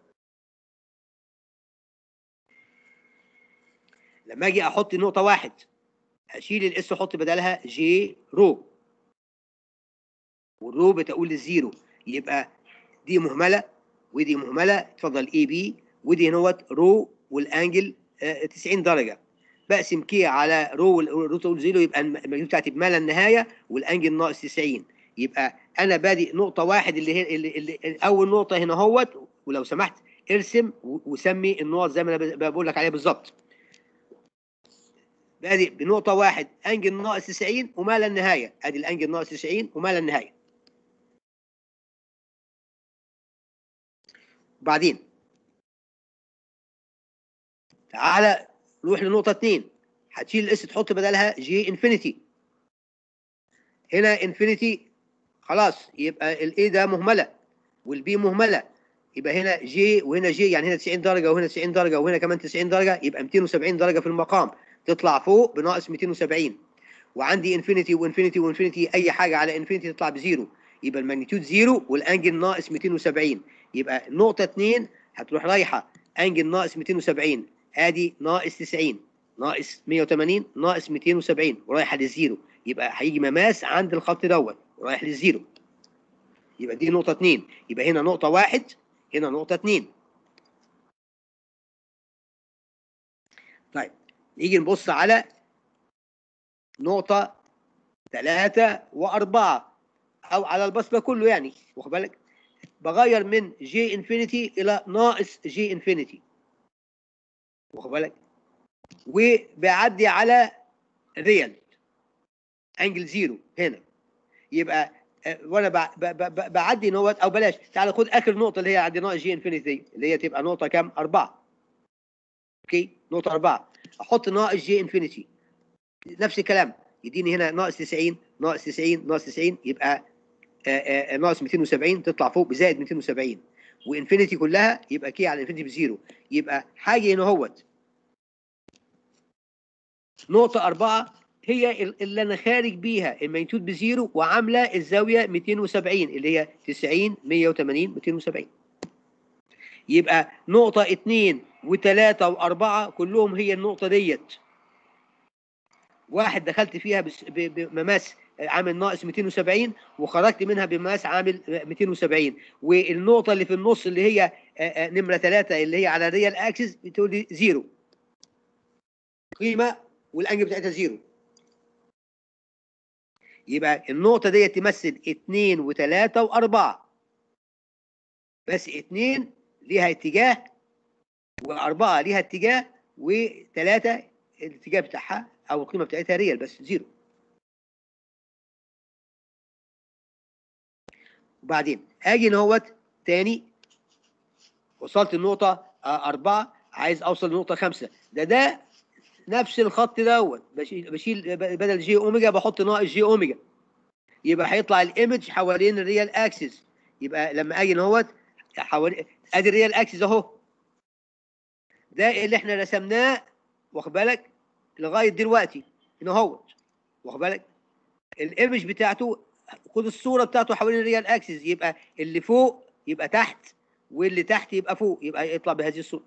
لما أجي أحط نقطة واحد أشيل الإس وأحط بدلها جي رو والرو بتقول للزيرو يبقى دي مهملة ودي مهملة اتفضل اي بي ودي هنوت رو والانجل آه، 90 درجة بقسم كي على رو والرو تقول زيرو يبقى الم- المجهول بتاعتي بما لا النهاية والانجل ناقص 90 يبقى انا بادئ نقطة واحد اللي هي اللي, اللي اول نقطة هنا اهوت ولو سمحت ارسم و- وسمي النقط زي ما انا ب- بقول لك عليها بالظبط بادئ بنقطة واحد انجل ناقص 90 وما لا النهاية ادي الانجل ناقص 90 وما لا النهاية وبعدين تعالى نروح لنقطة اتنين هتشيل الاس تحط بدلها جي انفينيتي هنا انفينيتي خلاص يبقى الاي ده مهملة والبي مهملة يبقى هنا جي وهنا جي يعني هنا 90 درجة وهنا 90 درجة وهنا كمان 90 درجة يبقى 270 درجة في المقام تطلع فوق بناقص 270 وعندي انفينيتي وانفينيتي وانفينيتي اي حاجة على انفينيتي تطلع بزيرو يبقى الماجنتيود زيرو والانجل ناقص 270 يبقى نقطة 2 هتروح رايحة انجل ناقص 270 ادي ناقص 90 ناقص 180 ناقص 270 ورايحة للزيرو يبقى هيجي مماس عند الخط دوت ورايح للزيرو يبقى دي نقطة 2 يبقى هنا نقطة واحد هنا نقطة 2 طيب نيجي نبص على نقطة ثلاثة وأربعة أو على البصمة كله يعني واخد بالك بغير من جي انفينيتي إلى ناقص جي انفينيتي واخد بالك وبعدي على ريال انجل زيرو هنا يبقى آه، وانا بع- ب- ب- ب- بعدي نوت او بلاش تعال خد اخر نقطه اللي هي عند ناقص جي انفينيتي اللي هي تبقى نقطه كام؟ اربعه اوكي نقطه اربعه احط ناقص جي انفينيتي نفس الكلام يديني هنا ناقص 90 ناقص 90 ناقص 90 يبقى آه، آه، ناقص 270 تطلع فوق بزائد 270 وانفينيتي كلها يبقى كي على انفينيتي بزيرو يبقى حاجه هنا اهوت نقطة أربعة هي ال- اللي أنا خارج بيها الماجنتيود بزيرو وعاملة الزاوية 270 اللي هي 90 180 270 يبقى نقطة اتنين وتلاتة وأربعة كلهم هي النقطة ديت واحد دخلت فيها بس- ب- بمماس عامل ناقص 270 وخرجت منها بمماس عامل 270 والنقطة اللي في النص اللي هي آه، آه، نمرة ثلاثة اللي هي على الريال اكسس بتقول لي زيرو قيمة والانجل بتاعتها زيرو يبقى النقطة دي تمثل اتنين وتلاتة وأربعة بس اتنين ليها اتجاه وأربعة ليها اتجاه وتلاتة الاتجاه بتاعها أو القيمة بتاعتها ريال بس زيرو وبعدين أجي نهوت تاني وصلت النقطة آه، أربعة عايز أوصل لنقطة خمسة ده ده نفس الخط دوت بشيل بشيل بدل جي اوميجا بحط ناقص جي اوميجا يبقى هيطلع الايمج حوالين الريال اكسس يبقى لما اجي نهوت حوالين ادي الريال اكسس اهو ده اللي احنا رسمناه واخد بالك لغايه دلوقتي هنا اهوت واخد بالك الايمج بتاعته خد الصوره بتاعته حوالين الريال اكسس يبقى اللي فوق يبقى تحت واللي تحت يبقى فوق يبقى يطلع بهذه الصوره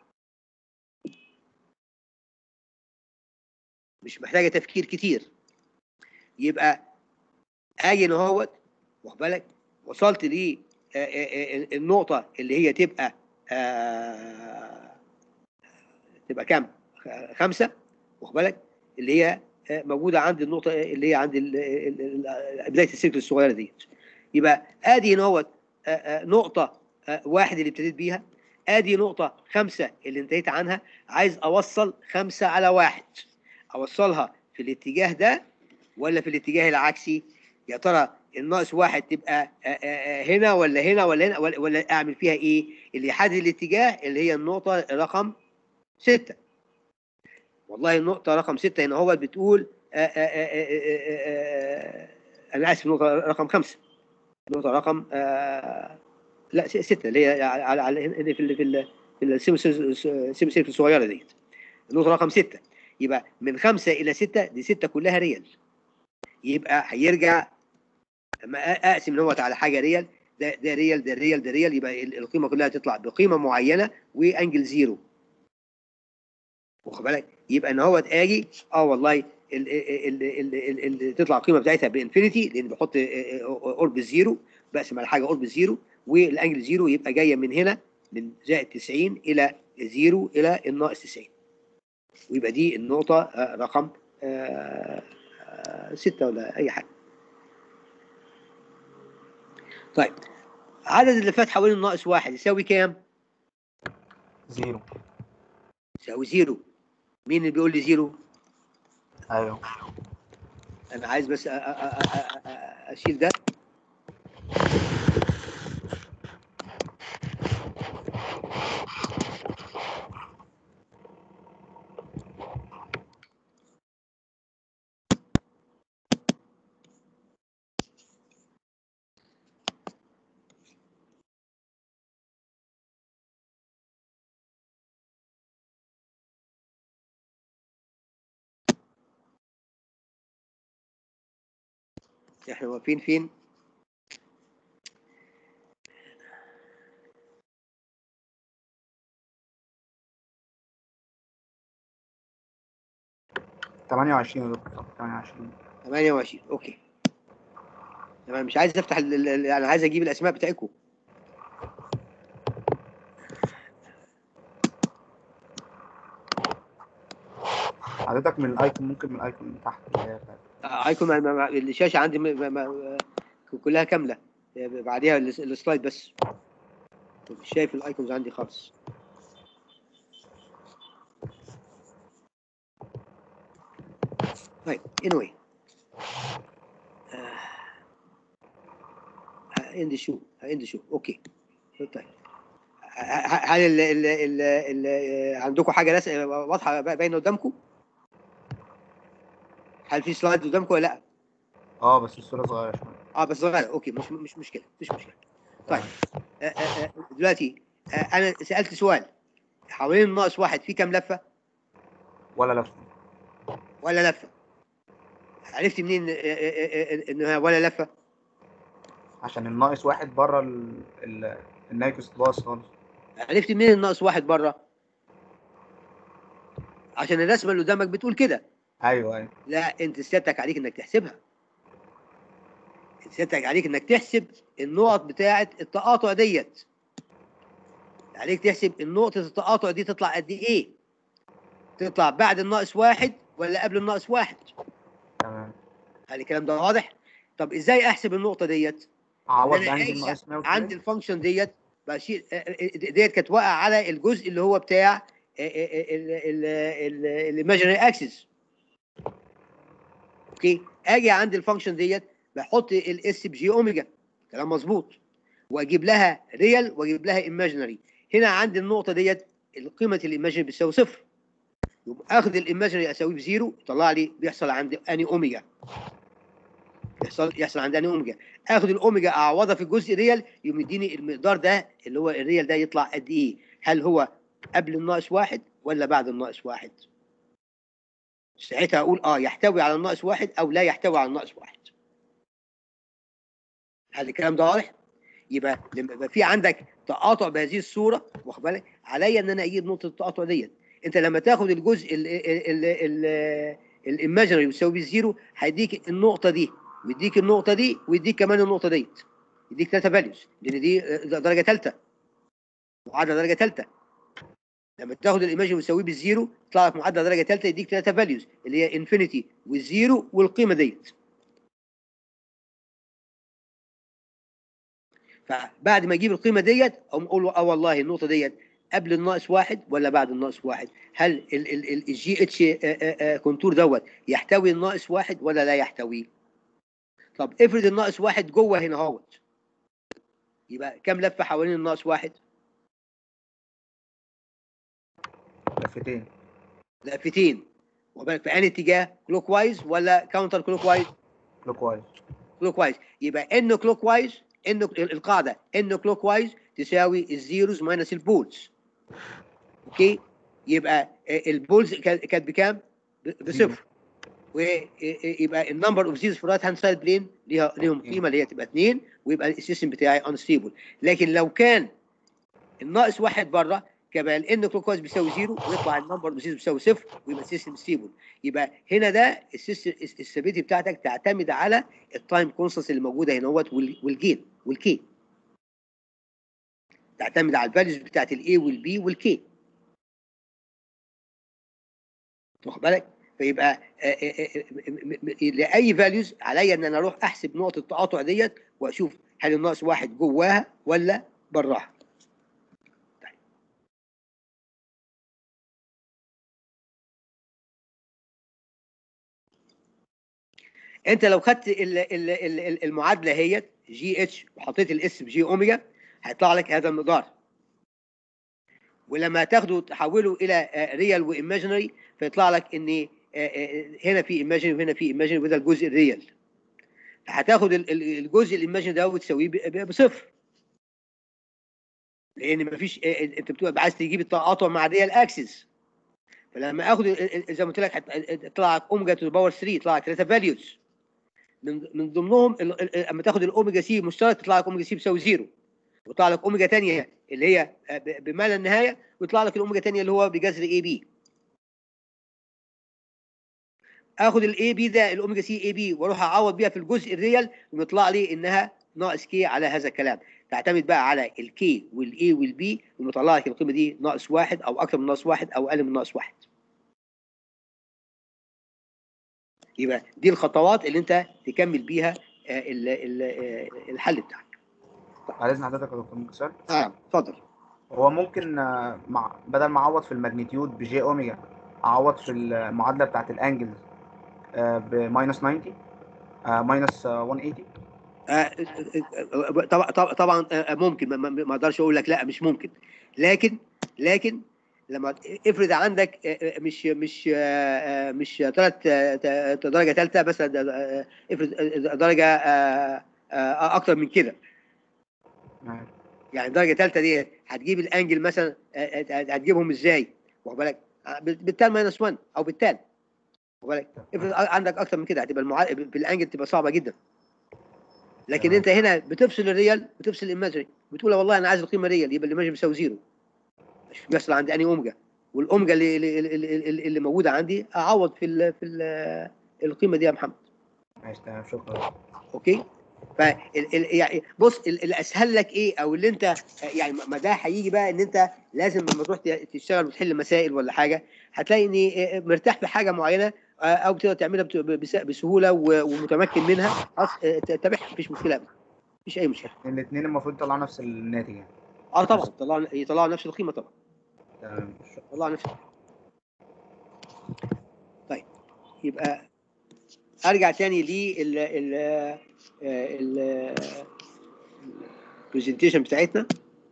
مش محتاجه تفكير كتير يبقى اجي اهوت واخد بالك وصلت ل النقطه اللي هي تبقى آه، تبقى كام؟ خ- خمسه واخد بالك اللي هي آه، موجوده عند النقطه اللي هي عند ال- ال- ال- بدايه السلك الصغيره ديت يبقى ادي هنا اهوت آه، آه، نقطه آه، واحد اللي ابتديت بيها ادي نقطه خمسه اللي انتهيت عنها عايز اوصل خمسه على واحد اوصلها في الاتجاه ده ولا في الاتجاه العكسي يا ترى الناقص واحد تبقى آه، آه، آه، هنا ولا هنا ولا هنا ولا, ولا اعمل فيها ايه اللي يحدد الاتجاه اللي هي النقطة رقم ستة والله النقطة رقم ستة هنا هو بتقول آآ آآ آآ آآ أنا آسف النقطة رقم خمسة النقطة رقم آه، لا س- ستة اللي هي على على اللي في ال في ال في السيم سيم سيركل الصغيرة ديت النقطة رقم ستة يبقى من خمسة إلى ستة دي ستة كلها ريال يبقى هيرجع لما أ- أقسم نوت على حاجة ريال ده ده ريال ده ريال ده ريال يبقى ال- القيمة كلها تطلع بقيمة معينة وأنجل زيرو واخد بالك يبقى ان هو اجي اه والله ال ال ال ال ال ال تطلع القيمه بتاعتها بانفينيتي لان بحط قرب الزيرو بقسم على حاجه قرب الزيرو والانجل زيرو يبقى جايه من هنا من زائد 90 الى زيرو الى الناقص 90 ويبقى دي النقطه آه، رقم آه، آه، ستة ولا اي حاجه طيب عدد اللي فات حوالين الناقص واحد يساوي كام؟ زيرو يساوي زيرو مين اللي بيقول لي زيرو؟ ايوه انا عايز بس أ- أ- أ- أ- أ- اشيل ده احنا واقفين فين؟ تمانية وعشرين يا دكتور تمانية وعشرين 28 اوكي تمام مش عايز افتح ال- ال- ال- انا عايز اجيب الاسماء بتاعتكم حضرتك من الايكون ممكن من الايكون من تحت اللي هي بتاعت- آه، ايكون ما- ما- ما- الشاشه عندي م- ما- ما- كلها كامله بعديها الس- السلايد بس مش شايف الايكونز عندي خالص طيب anyway اند شو اند شو اوكي طيب ه- ه- هل ال ال ال ال عندكم حاجه رس- واضحه باينه قدامكم؟ هل في سلايد قدامكم ولا لا؟ اه بس الصورة صغيرة شوية اه بس صغيره اوكي مش مش مشكله مش مشكله طيب آه، آه، آه، دلوقتي آه، انا سالت سؤال حوالين الناقص واحد في كام لفه ولا لفة ولا لفه عرفت منين آه، آه، آه، آه، انها ولا لفه عشان الناقص واحد بره ال... ال... النايكوس باص خالص عرفت منين الناقص واحد بره عشان الرسمه اللي قدامك بتقول كده ايوه ايوه لا انت سيادتك عليك انك تحسبها انت سيادتك عليك انك تحسب النقط بتاعه التقاطع ديت عليك تحسب النقطة التقاطع دي تطلع قد ايه تطلع بعد الناقص واحد ولا قبل الناقص واحد تمام هل الكلام ده واضح طب ازاي احسب النقطة ديت عوض أنا عندي عايز الناقص 100 عندي الفانكشن ديت بشيل آه، آه، ديت كانت واقعة على الجزء اللي هو بتاع الايماجينري اكسس اوكي اجي عند الفانكشن ديت بحط الاس بجي اوميجا كلام مظبوط واجيب لها ريال واجيب لها ايماجينري هنا عندي النقطه ديت قيمه الايماجينري بتساوي صفر يبقى اخذ الايماجينري اساويه بزيرو يطلع لي بيحصل عندي اني اوميجا يحصل يحصل عندي اني اوميجا اخذ الاوميجا اعوضها في الجزء ريال يقوم يديني المقدار ده اللي هو الريال ده يطلع قد ايه هل هو قبل الناقص واحد ولا بعد الناقص واحد ساعتها اقول اه يحتوي على الناقص واحد او لا يحتوي على الناقص واحد هل الكلام ده واضح يبقى لما يبقى في عندك تقاطع بهذه الصوره واخد بالك عليا ان انا اجيب نقطه التقاطع ديت انت لما تاخد الجزء الايماجينري بيساوي بالزيرو هيديك النقطه دي ويديك النقطه دي ويديك كمان النقطه ديت يديك ثلاثه فاليوز لان دي درجه ثالثه معادله درجه ثالثه لما تاخد الايماجن وتساويه بالزيرو يطلع لك معادله درجه ثالثه يديك ثلاثه فاليوز اللي هي انفينيتي والزيرو والقيمه ديت فبعد ما اجيب القيمه ديت اقوم اقول له اه والله النقطه ديت قبل الناقص واحد ولا بعد الناقص واحد؟ هل الجي اتش كونتور دوت يحتوي الناقص واحد ولا لا يحتويه؟ طب افرض الناقص واحد جوه هنا اهوت يبقى كام لفه حوالين الناقص واحد؟ لفتين لفتين وبالك في انهي اتجاه كلوك وايز ولا كاونتر كلوك وايز كلوك وايز كلوك وايز يبقى ان كلوك وايز ان القاعده ان كلوك وايز تساوي الزيروز ماينس البولز اوكي يبقى البولز كانت بكام؟ ب- بصفر ويبقى النمبر اوف زيروز في الرايت هاند سايد بلين ليها ليهم قيمه اللي هي تبقى 2 ويبقى السيستم بتاعي انستيبل لكن لو كان الناقص واحد بره كبقى الان كلوك وايز بيساوي زيرو ويطلع النمبر اوف زيروز بيساوي صفر ويبقى السيستم ستيبل يبقى هنا ده السيستم الستابيليتي بتاعتك تعتمد على التايم كونستنس اللي موجوده هنا اهوت وال- والجين والكي تعتمد على الفاليوز بتاعت الاي والبي والكي واخد بالك فيبقى آه، آه، آه، م- م- م- لاي فاليوز عليا ان انا اروح احسب نقطه التقاطع ديت واشوف هل الناقص واحد جواها ولا براها انت لو خدت ال- ال- ال- ال- المعادله هيت جي اتش وحطيت الاس بجي اوميجا هيطلع لك هذا المقدار ولما تاخده تحوله الى ريال وايماجينري فيطلع لك ان آه، آه، هنا في ايماجينري وهنا في ايماجينري وده الجزء الريال هتاخد ال- ال- الجزء الايماجينري ده وتساويه ب- ب- بصفر لان مفيش آه، آه، انت بتبقى عايز تجيب التقاطع مع الريال اكسس فلما اخد ال- ال- زي ما قلت لك هت- طلع لك اوميجا تو باور 3 طلع لك 3 فاليوز من من ضمنهم ال- ال- لما تاخد الاوميجا سي مشترك تطلع لك اوميجا سي بيساوي زيرو ويطلع لك اوميجا ثانيه اللي هي ب- بما لا نهايه ويطلع لك الاوميجا ثانيه اللي هو بجذر اي بي اخد الاي بي ده الاوميجا سي اي بي واروح اعوض بيها في الجزء الريال ويطلع لي انها ناقص كي على هذا الكلام تعتمد بقى على الكي والاي والبي ومطلع لك القيمه دي ناقص واحد او اكثر من ناقص واحد او اقل من ناقص واحد يبقى دي الخطوات اللي انت تكمل بيها آه، ال- ال- آه، الحل بتاعك على اذن حضرتك يا دكتور ممكن سؤال اه اتفضل هو ممكن آه، مع بدل ما اعوض في الماجنتيود بجي اوميجا اعوض في المعادله بتاعت الانجلز بماينس 90 آه، ماينس آه، 180 آه، آه، آه، طبعا طبعا طبعا آه، ممكن ما- ما ما اقدرش اقول لك لا مش ممكن لكن لكن لما افرض عندك آه، آه، مش مش آه، آه، مش ثلاث درجه ثالثه بس آه، آه، افرض آه، درجه آه، آه، اكتر من كده آه، يعني درجه ثالثه دي هتجيب الانجل مثلا آه، آه، هتجيبهم ازاي؟ واخد بالك؟ آه، بالتال ماينس 1 او بالتال واخد بالك؟ افرض عندك اكتر من كده هتبقى المعا... بالانجل تبقى صعبه جدا لكن تمام. انت هنا بتفصل الريال بتفصل الايماجري بتقول والله انا عايز القيمه ريال يبقى الايماجري بيساوي زيرو مش بيحصل عندي اني اوميجا والاوميجا اللي, اللي, اللي, اللي, اللي موجوده عندي اعوض في ال في ال القيمه دي يا محمد ماشي تمام شكرا اوكي ف يعني بص ال- اللي اسهل لك ايه او اللي انت يعني ما ده هيجي بقى ان انت لازم لما تروح ت- تشتغل وتحل مسائل ولا حاجه هتلاقي ان مرتاح في حاجه معينه آه، او تقدر تعملها بت- بس- بسهوله و- ومتمكن منها خلاص آه، تتابعها مفيش مشكله ابدا مفيش اي مشكله الاثنين المفروض يطلعوا نفس الناتج يعني اه طبعا يطلعوا يطلعوا نفس القيمه طبعا تمام شكرا يطلعوا نفس طيب يبقى ارجع تاني لل ال ال البرزنتيشن بتاعتنا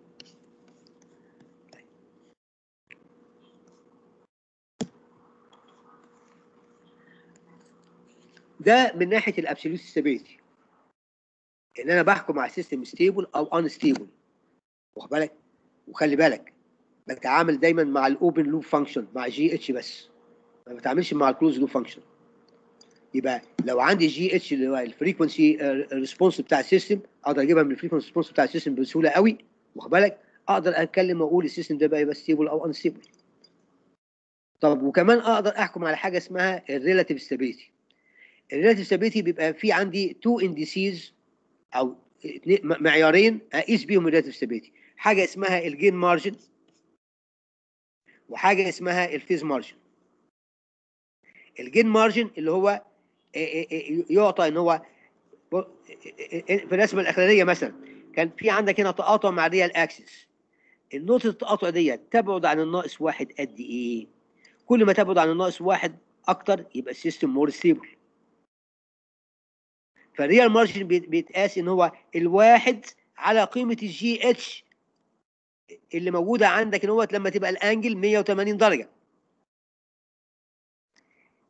ده من ناحيه الابسوليوت ستابيليتي ان انا بحكم على سيستم ستيبل او ان ستيبل واخد بالك وخلي بالك بتعامل دايما مع الاوبن لوب فانكشن مع جي اتش بس ما بتعاملش مع الكلوز لوب فانكشن يبقى لو عندي جي اتش اللي هو الفريكونسي ريسبونس بتاع السيستم اقدر اجيبها من الفريكونسي ريسبونس بتاع السيستم بسهوله قوي واخد بالك اقدر اتكلم واقول السيستم ده بقى يبقى ستيبل او ان ستيبل طب وكمان اقدر احكم على حاجه اسمها الريلاتيف ستابيليتي الريلاتيف ستابيليتي بيبقى في عندي تو انديسيز او اتنين- م- معيارين اقيس بيهم الريلاتيف ستابيليتي حاجه اسمها الجين مارجن وحاجه اسمها الفيز مارجن الجين مارجن اللي هو إيه إيه يعطى ان هو ب- في الرسمه الاخرانيه مثلا كان في عندك هنا تقاطع مع الريال اكسس النقطه التقاطع دي تبعد عن الناقص واحد قد ايه كل ما تبعد عن الناقص واحد اكتر يبقى السيستم مور ستيبل فالريال مارجن بيت- بيتقاس ان هو الواحد على قيمه الجي اتش اللي موجوده عندك ان هو لما تبقى الانجل 180 درجه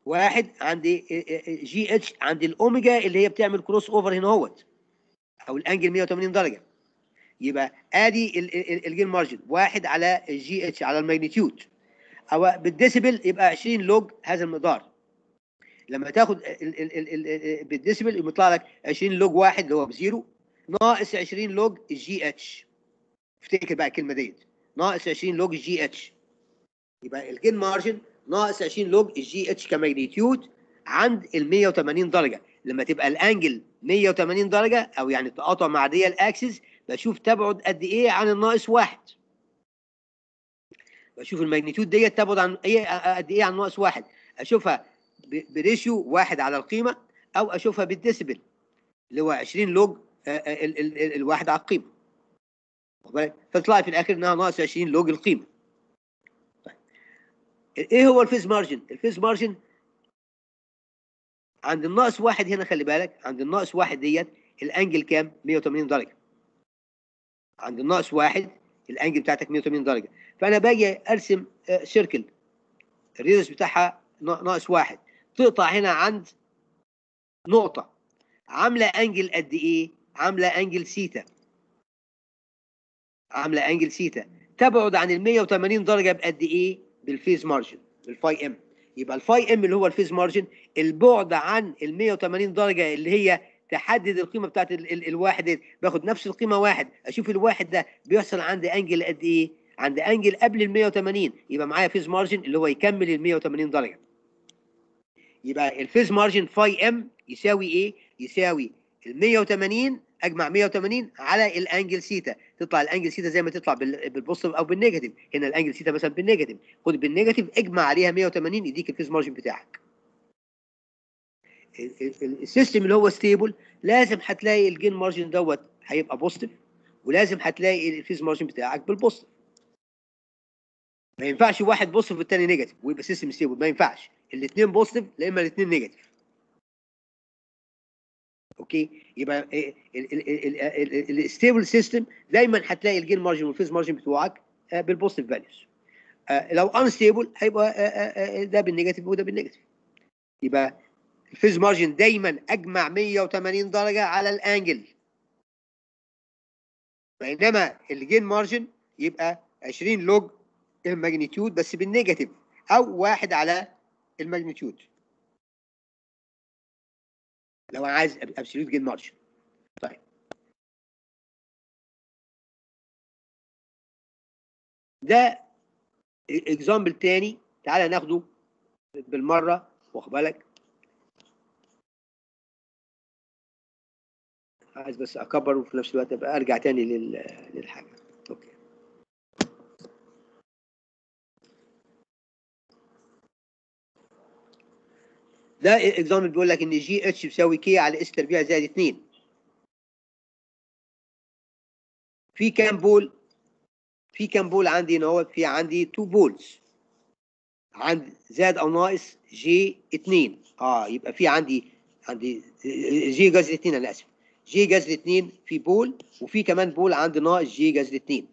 واحد عند جي اتش عند الاوميجا اللي هي بتعمل كروس اوفر هنا اهوت او الانجل 180 درجه يبقى ادي ال- ال- الجين مارجن واحد على الجي اتش على الماجنتيود او بالديسيبل يبقى 20 لوج هذا المقدار لما تاخد ال- ال- ال- ال- بالديسيبل يطلع لك 20 لوج واحد اللي هو بزيرو ناقص 20 لوج الجي اتش افتكر بقى الكلمه ديت ناقص 20 لوج الجي اتش يبقى الجين مارجن ناقص 20 لوج الجي اتش كماجنتيود عند ال 180 درجه لما تبقى الانجل 180 درجه او يعني التقاطع مع الريال اكسس بشوف تبعد قد ايه عن الناقص واحد بشوف الماجنتيود ديت تبعد عن ايه قد ايه عن ناقص واحد اشوفها ب- بريشيو واحد على القيمه او اشوفها بالديسيبل اللي هو 20 لوج آه، آه، ال- ال- ال- الواحد على القيمه واخد بالك؟ فتطلع في الاخر انها ناقص 20 لوج القيمه طيب. ايه هو الفيز مارجن الفيز مارجن عند الناقص واحد هنا خلي بالك عند الناقص واحد ديت الانجل كام 180 درجه عند الناقص واحد الانجل بتاعتك 180 درجه فانا باجي ارسم آه، سيركل الريدس بتاعها نا- ناقص واحد تقطع هنا عند نقطه عامله انجل قد ايه عامله انجل سيتا عامله انجل سيتا تبعد عن ال 180 درجه بقد ايه بالفيز مارجن بالفاي ام يبقى الفاي ام اللي هو الفيز مارجن البعد عن ال 180 درجه اللي هي تحدد القيمه بتاعت ال ال الواحد دي. باخد نفس القيمه واحد اشوف الواحد ده بيحصل عند انجل قد ايه عند انجل قبل ال 180 يبقى معايا فيز مارجن اللي هو يكمل ال 180 درجه يبقى الفيز مارجن فاي ام يساوي ايه يساوي ال 180 اجمع 180 على الانجل سيتا تطلع الانجل سيتا زي ما تطلع بال- بالبوزيتيف او بالنيجاتيف هنا الانجل سيتا مثلا بالنيجاتيف خد بالنيجاتيف اجمع عليها 180 يديك الفيز مارجن بتاعك ال- ال- ال- السيستم اللي هو ستيبل لازم هتلاقي الجين مارجن دوت هيبقى بوزيتيف ولازم هتلاقي الفيز مارجن بتاعك بالبوزيتيف ما ينفعش واحد بوزيتيف والتاني نيجاتيف ويبقى سيستم ستيبل ما ينفعش الاثنين بوزيتيف لا اما الاثنين نيجاتيف اوكي يبقى الستيبل سيستم دايما هتلاقي الجين مارجن والفيز مارجن بتوعك آه، بالبوزيتيف فاليوز لو انستيبل هيبقى آه، آه، آه، ده بالنيجاتيف وده بالنيجاتيف يبقى الفيز مارجن دايما اجمع 180 درجه على الانجل بينما الجين مارجن يبقى 20 لوج الماجنتيود بس بالنيجاتيف او واحد على الماجنتيود لو انا عايز ابسوليوت جين مارجن طيب ده اكزامبل تاني تعالى ناخده بالمره واخد بالك عايز بس اكبر وفي نفس الوقت ابقى ارجع تاني لل... للحاجه اوكي ده اكزامبل بيقول لك ان جي اتش بيساوي كي على اس تربيع زائد 2 في كام بول في كام بول عندي هنا هو في عندي 2 بولز عند زاد او ناقص جي 2 اه يبقى في عندي عندي جي جذر 2 انا اسف جي جذر 2 في بول وفي كمان بول عند ناقص جي جذر 2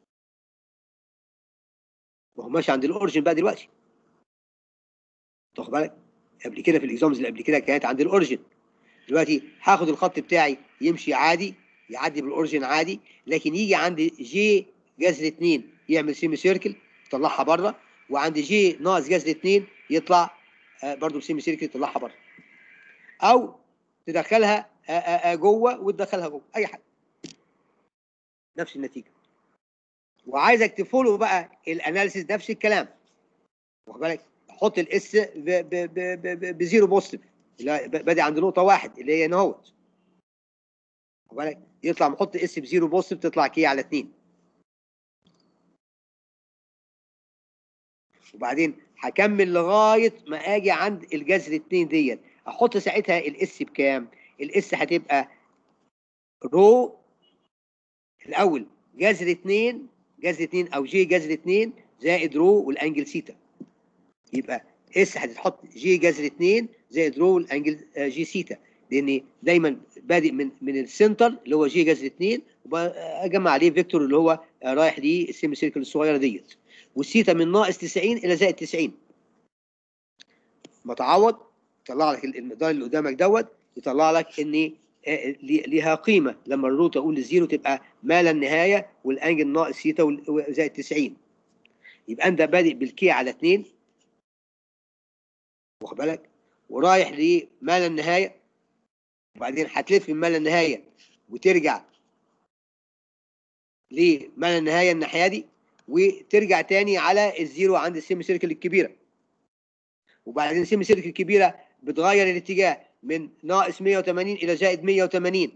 وهو ماشي عند الاوريجن بقى دلوقتي تاخد بالك قبل كده في الاكزامز اللي قبل كده كانت عند الاوريجن دلوقتي هاخد الخط بتاعي يمشي عادي يعدي بالاوريجن عادي لكن يجي عند جي جذر 2 يعمل سيمي سيركل يطلعها بره وعند جي ناقص جذر 2 يطلع آه، برضو بسيمي سيركل يطلعها بره او تدخلها آه، آه، آه، جوه وتدخلها جوه اي حاجه نفس النتيجه وعايزك تفولو بقى الاناليسيس نفس الكلام واخد بالك حط الاس ب- ب- ب- ب- بزيرو بوزيتيف لا بادئ عند نقطه واحد اللي هي هنا اهوت واخد بالك يطلع محط اس بزيرو بوزيتيف تطلع كي على 2 وبعدين هكمل لغايه ما اجي عند الجذر 2 ديت احط ساعتها الاس بكام؟ الاس هتبقى رو الاول جذر 2 جذر 2 او جي جذر 2 زائد رو والانجل سيتا يبقى اس هتتحط جي جذر 2 زائد رو والانجل آه، جي سيتا لان دايما بادئ من من السنتر اللي هو جي جذر 2 واجمع عليه فيكتور اللي هو آه، رايح للسيمي سيركل الصغيره ديت والسيتا من ناقص 90 الى زائد 90 ما تعوض يطلع لك المقدار اللي قدامك دوت يطلع لك ان آه، لي- ليها قيمه لما الروت اقول للزيرو تبقى ما لا النهايه والانجل ناقص سيتا وال- زائد 90 يبقى انت بادئ بالكي على 2 واخد بالك ورايح لما لا النهايه وبعدين هتلف من ما لا النهايه وترجع لما لا النهايه الناحيه دي وترجع تاني على الزيرو عند السيمي سيركل الكبيره وبعدين السيمي سيركل الكبيره بتغير الاتجاه من ناقص 180 الى زائد 180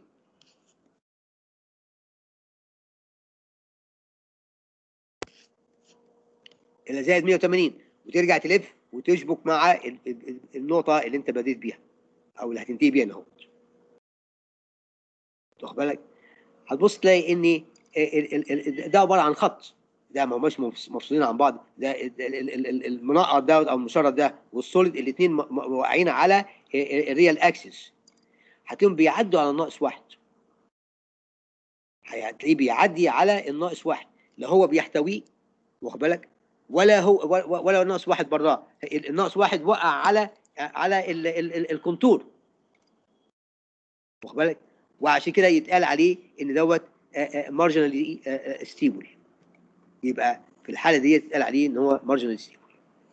الى زائد 180 وترجع تلف وتشبك مع ال- ال- ال- النقطه اللي انت بديت بيها او اللي هتنتهي بيها اهو واخد بالك هتبص تلاقي ان ال- ال- ال- ده عباره عن خط ده ما هماش مفص- مفصولين عن بعض ده ال- ال- ال- ال- المنقط ده او المشرط ده والسوليد الاثنين واقعين على الريال اكسس هتلاقيهم بيعدوا على الناقص واحد هتلاقيه بيعدي على الناقص واحد لا هو بيحتويه واخد بالك ولا هو ولا- ولا الناقص واحد براه الناقص واحد وقع على على ال ال ال الكونتور واخد بالك وعشان كده يتقال عليه ان دوت مارجنالي ستيبل يبقى في الحاله دي يتقال عليه ان هو مارجنالي ستيبل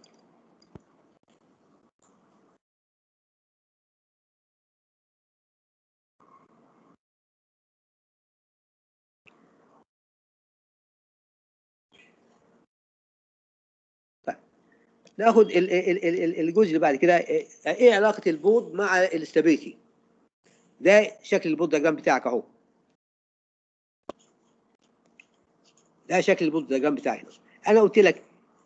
ناخد ال- ال- ال- ال- الجزء اللي بعد كده آه، ايه علاقه البود مع الاستابيليتي ده شكل البود دياجرام بتاعك اهو ده شكل البود دياجرام بتاعي انا قلت لك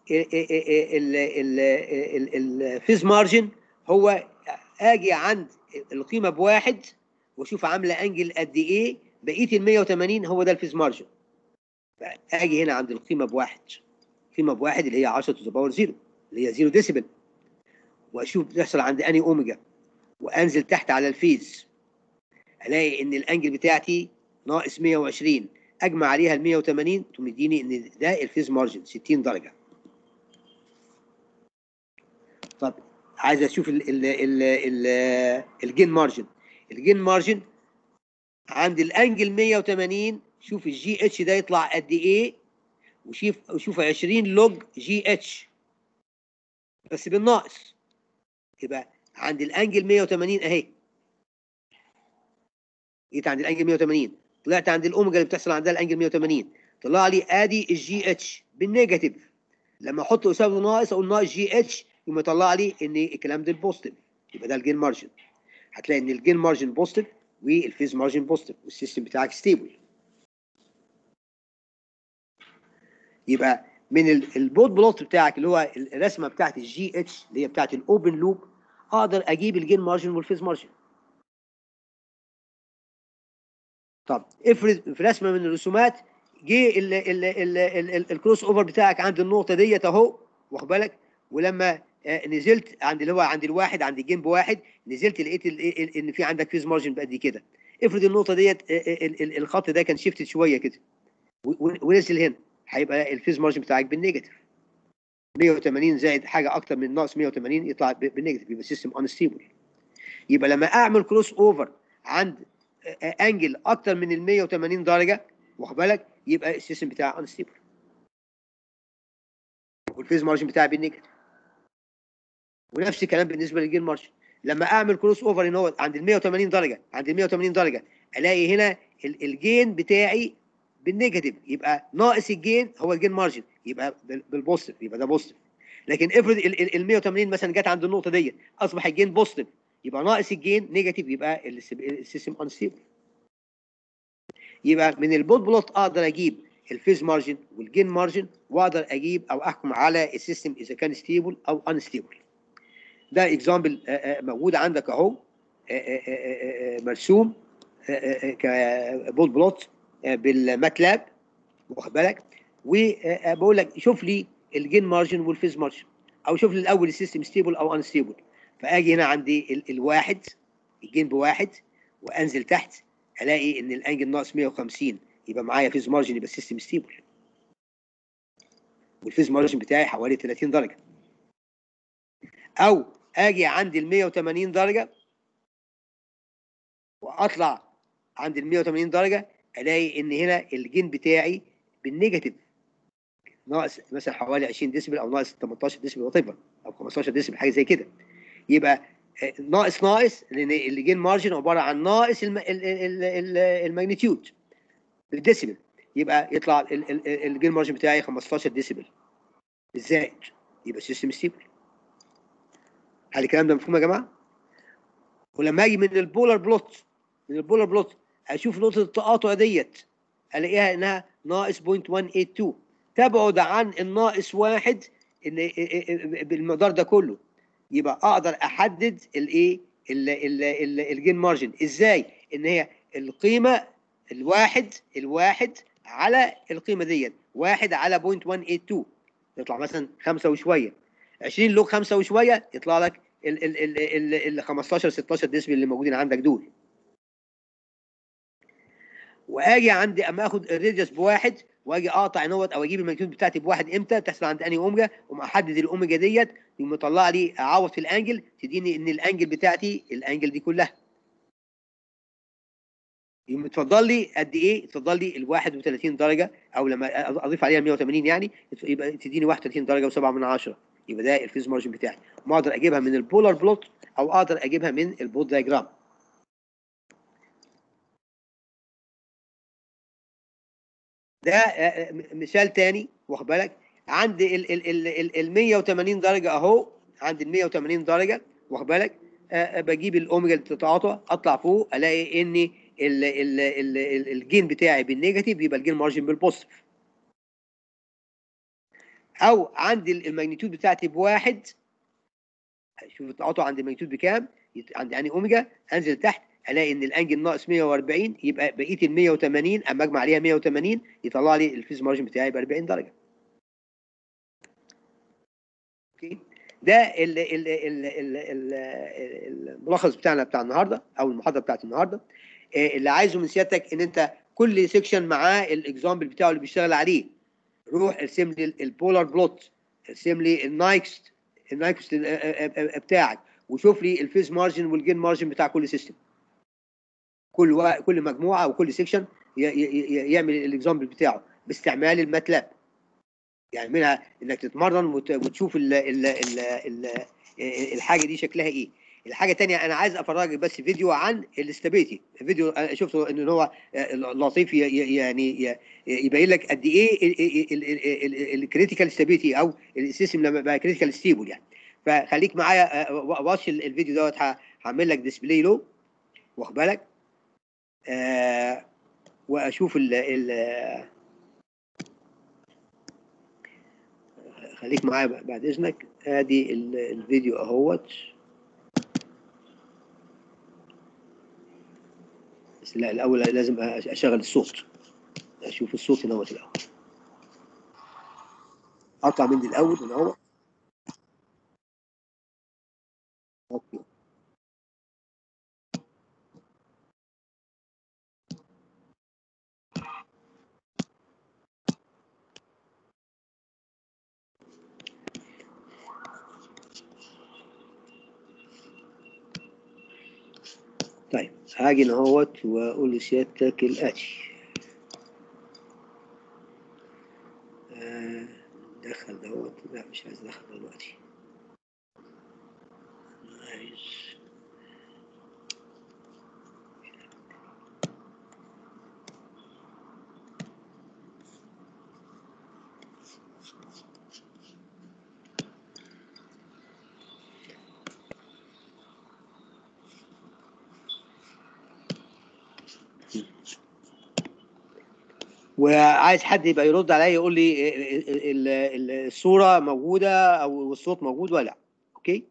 الفيز مارجن هو اجي عند القيمه بواحد واشوف عامله انجل قد ايه بقيه ال 180 هو ده الفيز مارجن اجي هنا عند القيمه بواحد قيمه بواحد اللي هي 10 تو ذا باور 0 اللي هي 0 ديسيبل واشوف بيحصل عند اني اوميجا وانزل تحت على الفيز الاقي ان الانجل بتاعتي ناقص 120 اجمع عليها ال 180 تقوم يديني ان ده الفيز مارجن 60 درجه طب عايز اشوف ال ال ال ال الجين مارجن الجين مارجن عند الانجل 180 شوف الجي اتش ده يطلع قد ايه وشوف وشوف 20 لوج جي اتش بس بالناقص يبقى عند الانجل 180 اهي جيت عند الانجل 180 طلعت عند الاوميجا اللي بتحصل عندها الانجل 180 طلع لي ادي الجي اتش بالنيجاتيف لما احط قصاده ناقص اقول ناقص جي اتش يقوم يطلع لي ان الكلام ده البوزيتيف يبقى ده الجين مارجن هتلاقي ان الجين مارجن بوزيتيف والفيز مارجن بوزيتيف والسيستم بتاعك ستيبل يبقى من ال- البوت بلوت بتاعك اللي هو الرسمه بتاعت الجي اتش اللي هي بتاعت الاوبن لوب اقدر اجيب الجين مارجن والفيز مارجن طب افرض في رسمه من الرسومات جه ال- ال- ال- ال- ال- الكروس اوفر بتاعك عند النقطه ديت اهو واخد بالك ولما آه، نزلت عند اللي هو عند الواحد عند الجنب واحد نزلت لقيت ال- ال- ان في عندك فيز مارجن بقد كده افرض النقطه ديت آه، آه، ال- ال- الخط ده كان شيفتد شويه كده و- و- ونزل هنا هيبقى الفيز مارجن بتاعك بالنيجاتيف 180 زائد حاجه اكتر من ناقص 180 يطلع ب- بالنيجاتيف يبقى سيستم انستيبل يبقى لما اعمل كروس اوفر عند آه، آه، انجل اكتر من ال 180 درجه واخد بالك يبقى السيستم بتاعي انستيبل والفيز مارجن بتاعي بالنيجاتيف ونفس الكلام بالنسبه للجين مارجن لما اعمل كروس اوفر ان هو عند ال 180 درجه عند ال 180 درجه الاقي هنا ال- الجين بتاعي بالنيجاتيف يبقى ناقص الجين هو الجين مارجن يبقى بال- بالبوزيتيف يبقى ده بوزيتيف لكن افرض ال- ال ال 180 مثلا جت عند النقطه دي اصبح الجين بوزيتيف يبقى ناقص الجين نيجاتيف يبقى الس- السيستم انستيبل يبقى من البوت بلوت اقدر اجيب الفيز مارجن والجين مارجن واقدر اجيب او احكم على السيستم اذا كان ستيبل او انستيبل ده اكزامبل موجود عندك اهو آه، آه، آه، آه، مرسوم آه، آه، آه، كبوت بلوت آه، بالماتلاب واخد بالك وبقول لك شوف لي الجين مارجن والفيز مارجن او شوف لي الاول السيستم ستيبل او انستيبل فاجي هنا عندي ال- الواحد الجين بواحد وانزل تحت الاقي ان الانجل ناقص 150 يبقى معايا فيز مارجن يبقى السيستم ستيبل والفيز مارجن بتاعي حوالي 30 درجه او اجي عند ال 180 درجه واطلع عند ال 180 درجه الاقي ان هنا الجين بتاعي بالنيجاتيف ناقص مثلا حوالي 20 ديسبل او ناقص 18 ديسبل وات او 15 ديسبل حاجه زي كده يبقى آه، ناقص ناقص لان الجين مارجن عباره عن ناقص الم... ال- ال- ال- الماجنتيود بالديسبل يبقى يطلع ال- ال- ال- الجين مارجن بتاعي 15 ديسبل الزائد يبقى سيستم ستيبل هل الكلام ده مفهوم يا جماعه؟ ولما اجي من البولار بلوت من البولار بلوت اشوف نقطه التقاطع ديت الاقيها انها ناقص 0.182 تبعد عن الناقص واحد ان بالمقدار ده كله يبقى اقدر احدد الايه ال- ال- ال- الجين مارجن ازاي ان هي القيمه الواحد الواحد على القيمه ديت واحد على 0.182 يطلع مثلا خمسة وشويه 20 لوج خمسة وشويه يطلع لك ال ال ال ال ال 15 16 ديسبل اللي موجودين عندك دول واجي عندي اما اخد الريديوس بواحد واجي اقطع نوت او اجيب الماجنتيود بتاعتي بواحد امتى تحصل عند انهي اوميجا واقوم احدد الاوميجا ديت يقوم مطلع لي اعوض في الانجل تديني ان الانجل بتاعتي الانجل دي كلها يقوم اتفضل لي قد ايه اتفضل لي ال 31 درجه او لما اضيف عليها 180 يعني يبقى تديني 31 درجه و7 من 10 يبقى ده الفيز مارجن بتاعي ما اقدر اجيبها من البولار بلوت او اقدر اجيبها من البوت دايجرام ده آه، م- مثال تاني واخد بالك عند ال ال ال ال ال 180 درجه اهو عند ال 180 درجه واخد بالك آه، آه، بجيب الاوميجا اللي بتتعاطى اطلع فوق الاقي ان ال ال ال ال الجين بتاعي بالنيجاتيف يبقى الجين مارجن بالبوزيتيف او عند ال- الماجنتيود بتاعتي بواحد شوف التعاطى عند الماجنتيود بكام يت- عند يعني اوميجا انزل تحت الاقي ان الانجل ناقص 140 يبقى بقيه ال 180 اما اجمع عليها 180 يطلع لي الفيز مارجن بتاعي ب 40 درجه. اوكي ده ال ال ال ال ال الملخص بتاعنا بتاع النهارده او المحاضره بتاعت النهارده آه، اللي عايزه من سيادتك ان انت كل سيكشن معاه الاكزامبل بتاعه اللي بيشتغل عليه روح ارسم لي ال- البولار بلوت ارسم لي النايكست النايكست ال- آه، آه، آه، بتاعك وشوف لي الفيز مارجن والجين مارجن بتاع كل سيستم كل وا... كل مجموعه او كل سيكشن ي... ي... ي- يعمل الاكزامبل بتاعه باستعمال الماتلاب يعني منها انك تتمرن وت... وتشوف ال... ال... ال... ال... الحاجه دي شكلها ايه الحاجه الثانيه انا عايز افرجك بس فيديو عن الاستابيليتي فيديو أنا شفته ان هو لطيف ي... ي- يعني ي... يبين لك قد ايه الكريتيكال ستابيليتي او السيستم لما بقى كريتيكال ستيبل يعني فخليك معايا آه، واتش الفيديو دوت ه- هعمل لك ديسبلاي له واخد بالك آه واشوف ال ال خليك معايا بعد اذنك ادي ال- الفيديو اهوت بس لا الاول لازم أش- اشغل الصوت اشوف الصوت هنا الاول اطلع من دي الاول هنا اهو اوكي طيب هاجي هنا اهوت واقول لسيادتك الاتي آه، دخل دوت لا مش عايز ادخل دلوقتي عايز وعايز حد يبقى يرد عليا يقول لي ال- ال- ال- الصورة موجودة أو الصوت موجود ولا لا أوكي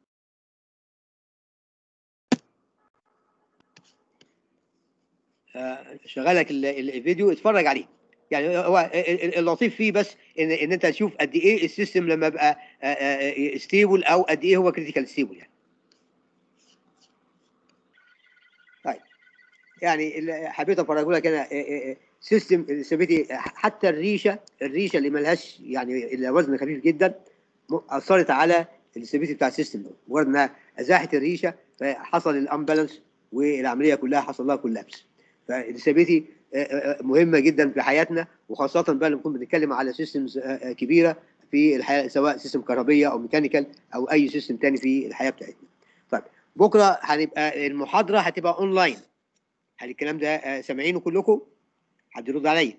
آه، شغالك ال- ال- الفيديو اتفرج عليه يعني هو ال- ال- اللطيف فيه بس ان ان انت تشوف قد ايه السيستم لما بقى ستيبل او قد ايه هو كريتيكال ستيبل يعني طيب يعني اللي حبيت افرجه لك انا سيستم الثباتي حتى الريشه الريشه اللي ملهاش يعني اللي وزن خفيف جدا م- اثرت على الاستابيليتي بتاع السيستم ده مجرد انها ازاحت الريشه فحصل الامبالانس والعمليه كلها حصل لها كولابس فالاستابيليتي مهمه جدا في حياتنا وخاصه بقى لما نكون بنتكلم على سيستمز كبيره في الحياه سواء سيستم كهربيه او ميكانيكال او اي سيستم تاني في الحياه بتاعتنا. طيب بكره هنبقى المحاضره هتبقى اونلاين. هل الكلام ده آه، سامعينه كلكم؟ حد يرد عليا.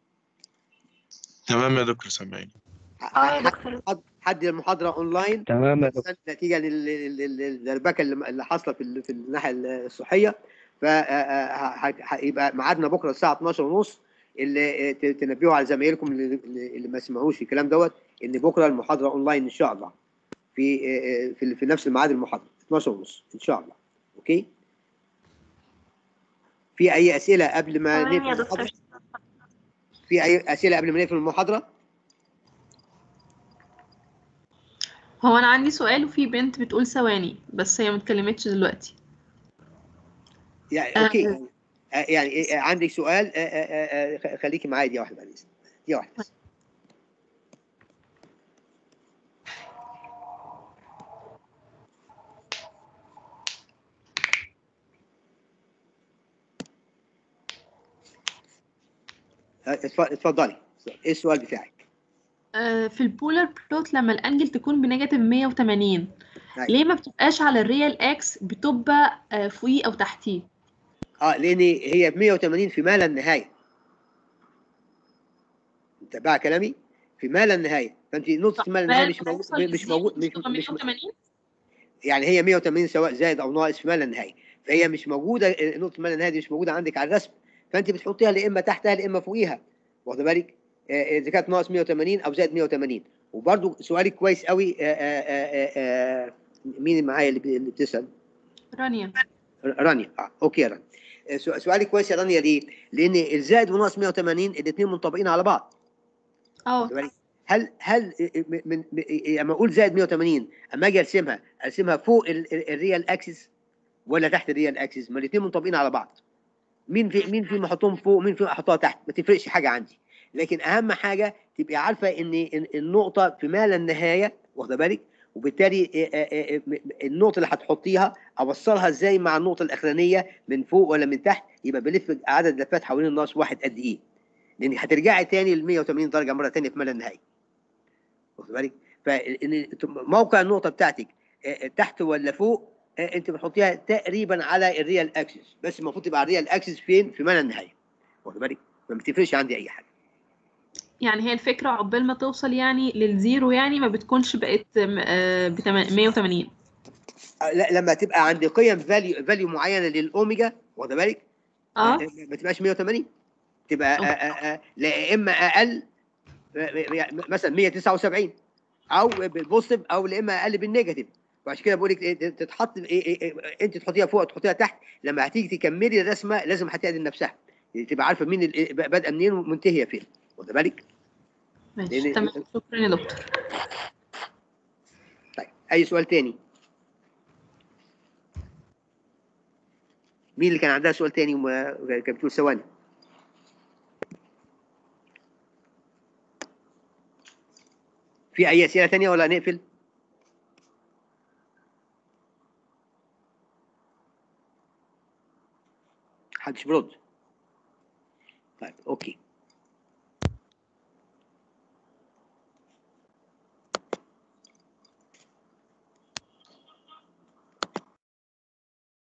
تمام يا دكتور سامعين اه يا دكتور حد- حد المحاضره اونلاين تمام يا دكتور بس نتيجه لل- لل- لل- للدربكه اللي اللي حاصله في ال- في الناحيه الصحيه فهيبقى ميعادنا بكره الساعه 12 ونص اللي آه، ت- تنبهوا على زمايلكم اللي, اللي اللي ما سمعوش الكلام دوت ان بكره المحاضره اونلاين ان شاء الله في آه، آه، في في نفس الميعاد المحاضره 12 ونص ان شاء الله اوكي في اي اسئله قبل ما تمام نقفل يا دكتور المحاضره في اي اسئله قبل ما نقفل المحاضره هو انا عندي سؤال وفي بنت بتقول ثواني بس هي ما اتكلمتش دلوقتي يعني آه. اوكي آه، يعني آه، عندك سؤال آه، آه، آه، خليكي معايا دي واحده بعد اذنك دي واحده بس. آه، اتف- اتفضلي ايه السؤال بتاعك؟ آه، في البولار بلوت لما الانجل تكون بنيجاتيف 180 أيوة. ليه ما بتبقاش على الريال اكس بتبقى آه، فوقيه او تحتيه اه لان هي ب 180 في ما لا نهايه انت بقى كلامي في ما لا نهايه فانت نقطه ما لا نهايه مش موجود توصل مش للزيرو موجود مش, تبقى مش 180 يعني هي 180 سواء زائد او ناقص في ما لا نهايه فهي مش موجوده نقطه ما لا نهايه دي مش موجوده عندك على الرسم فانت بتحطيها لا اما تحتها لا اما فوقيها واخد بالك آه، اذا كانت ناقص 180 او زائد 180 وبرده سؤالك كويس قوي آه، آه، آه، آه، مين اللي معايا اللي بي- اللي بتسال رانيا رانيا اه اوكي يا رانيا آه، سؤ- سؤالك كويس يا رانيا ليه؟ لان الزائد وناقص 180 الاثنين منطبقين على بعض اه واخد بالك؟ هل هل من من- لما اقول زائد 180 اما اجي ارسمها ارسمها فوق ال- ال- الريال اكسس ولا تحت الريال اكسس؟ ما الاثنين منطبقين على بعض. مين في مين فيهم احطهم فوق مين فيهم احطها تحت ما تفرقش حاجه عندي لكن اهم حاجه تبقي عارفه ان إن النقطه في ما لا النهايه واخده بالك وبالتالي آه، آه، آه، م- النقطه اللي هتحطيها اوصلها ازاي مع النقطه الاخرانيه من فوق ولا من تحت يبقى بلف عدد لفات حوالين الناقص واحد قد ايه لان هترجعي تاني ل 180 درجه مره تانيه في ما لا نهايه واخد بالك فإن موقع النقطه بتاعتك آه، آه، تحت ولا فوق آه، انت بتحطيها تقريبا على الريال اكسس بس المفروض تبقى على الريال اكسس فين في ما لا النهايه واخد بالك ما بتفرقش عندي اي حاجه يعني هي الفكرة عقبال ما توصل يعني للزيرو يعني ما بتكونش بقت آه، بتم- 180 آه، لا لما تبقى عند قيم فاليو فاليو معينه للاوميجا واخد بالك اه ما تبقاش 180 تبقى آه، آه، آه، لا اما اقل آه، يعني مثلا 179 او بالبوزيتيف او لا اما اقل بالنيجاتيف وعشان كده بقول لك إيه، تتحط إيه- إيه- إيه، انت تحطيها فوق تحطيها تحت لما هتيجي تكملي الرسمه لازم هتعدل نفسها يعني تبقى عارفه مين ال- بادئه منين ومنتهيه فين واخد بالك ماشي لأن- تمام شكرا يا دكتور طيب اي سؤال تاني مين اللي كان عندها سؤال تاني وما كانت بتقول ثواني في اي اسئله تانية ولا نقفل محدش برد طيب اوكي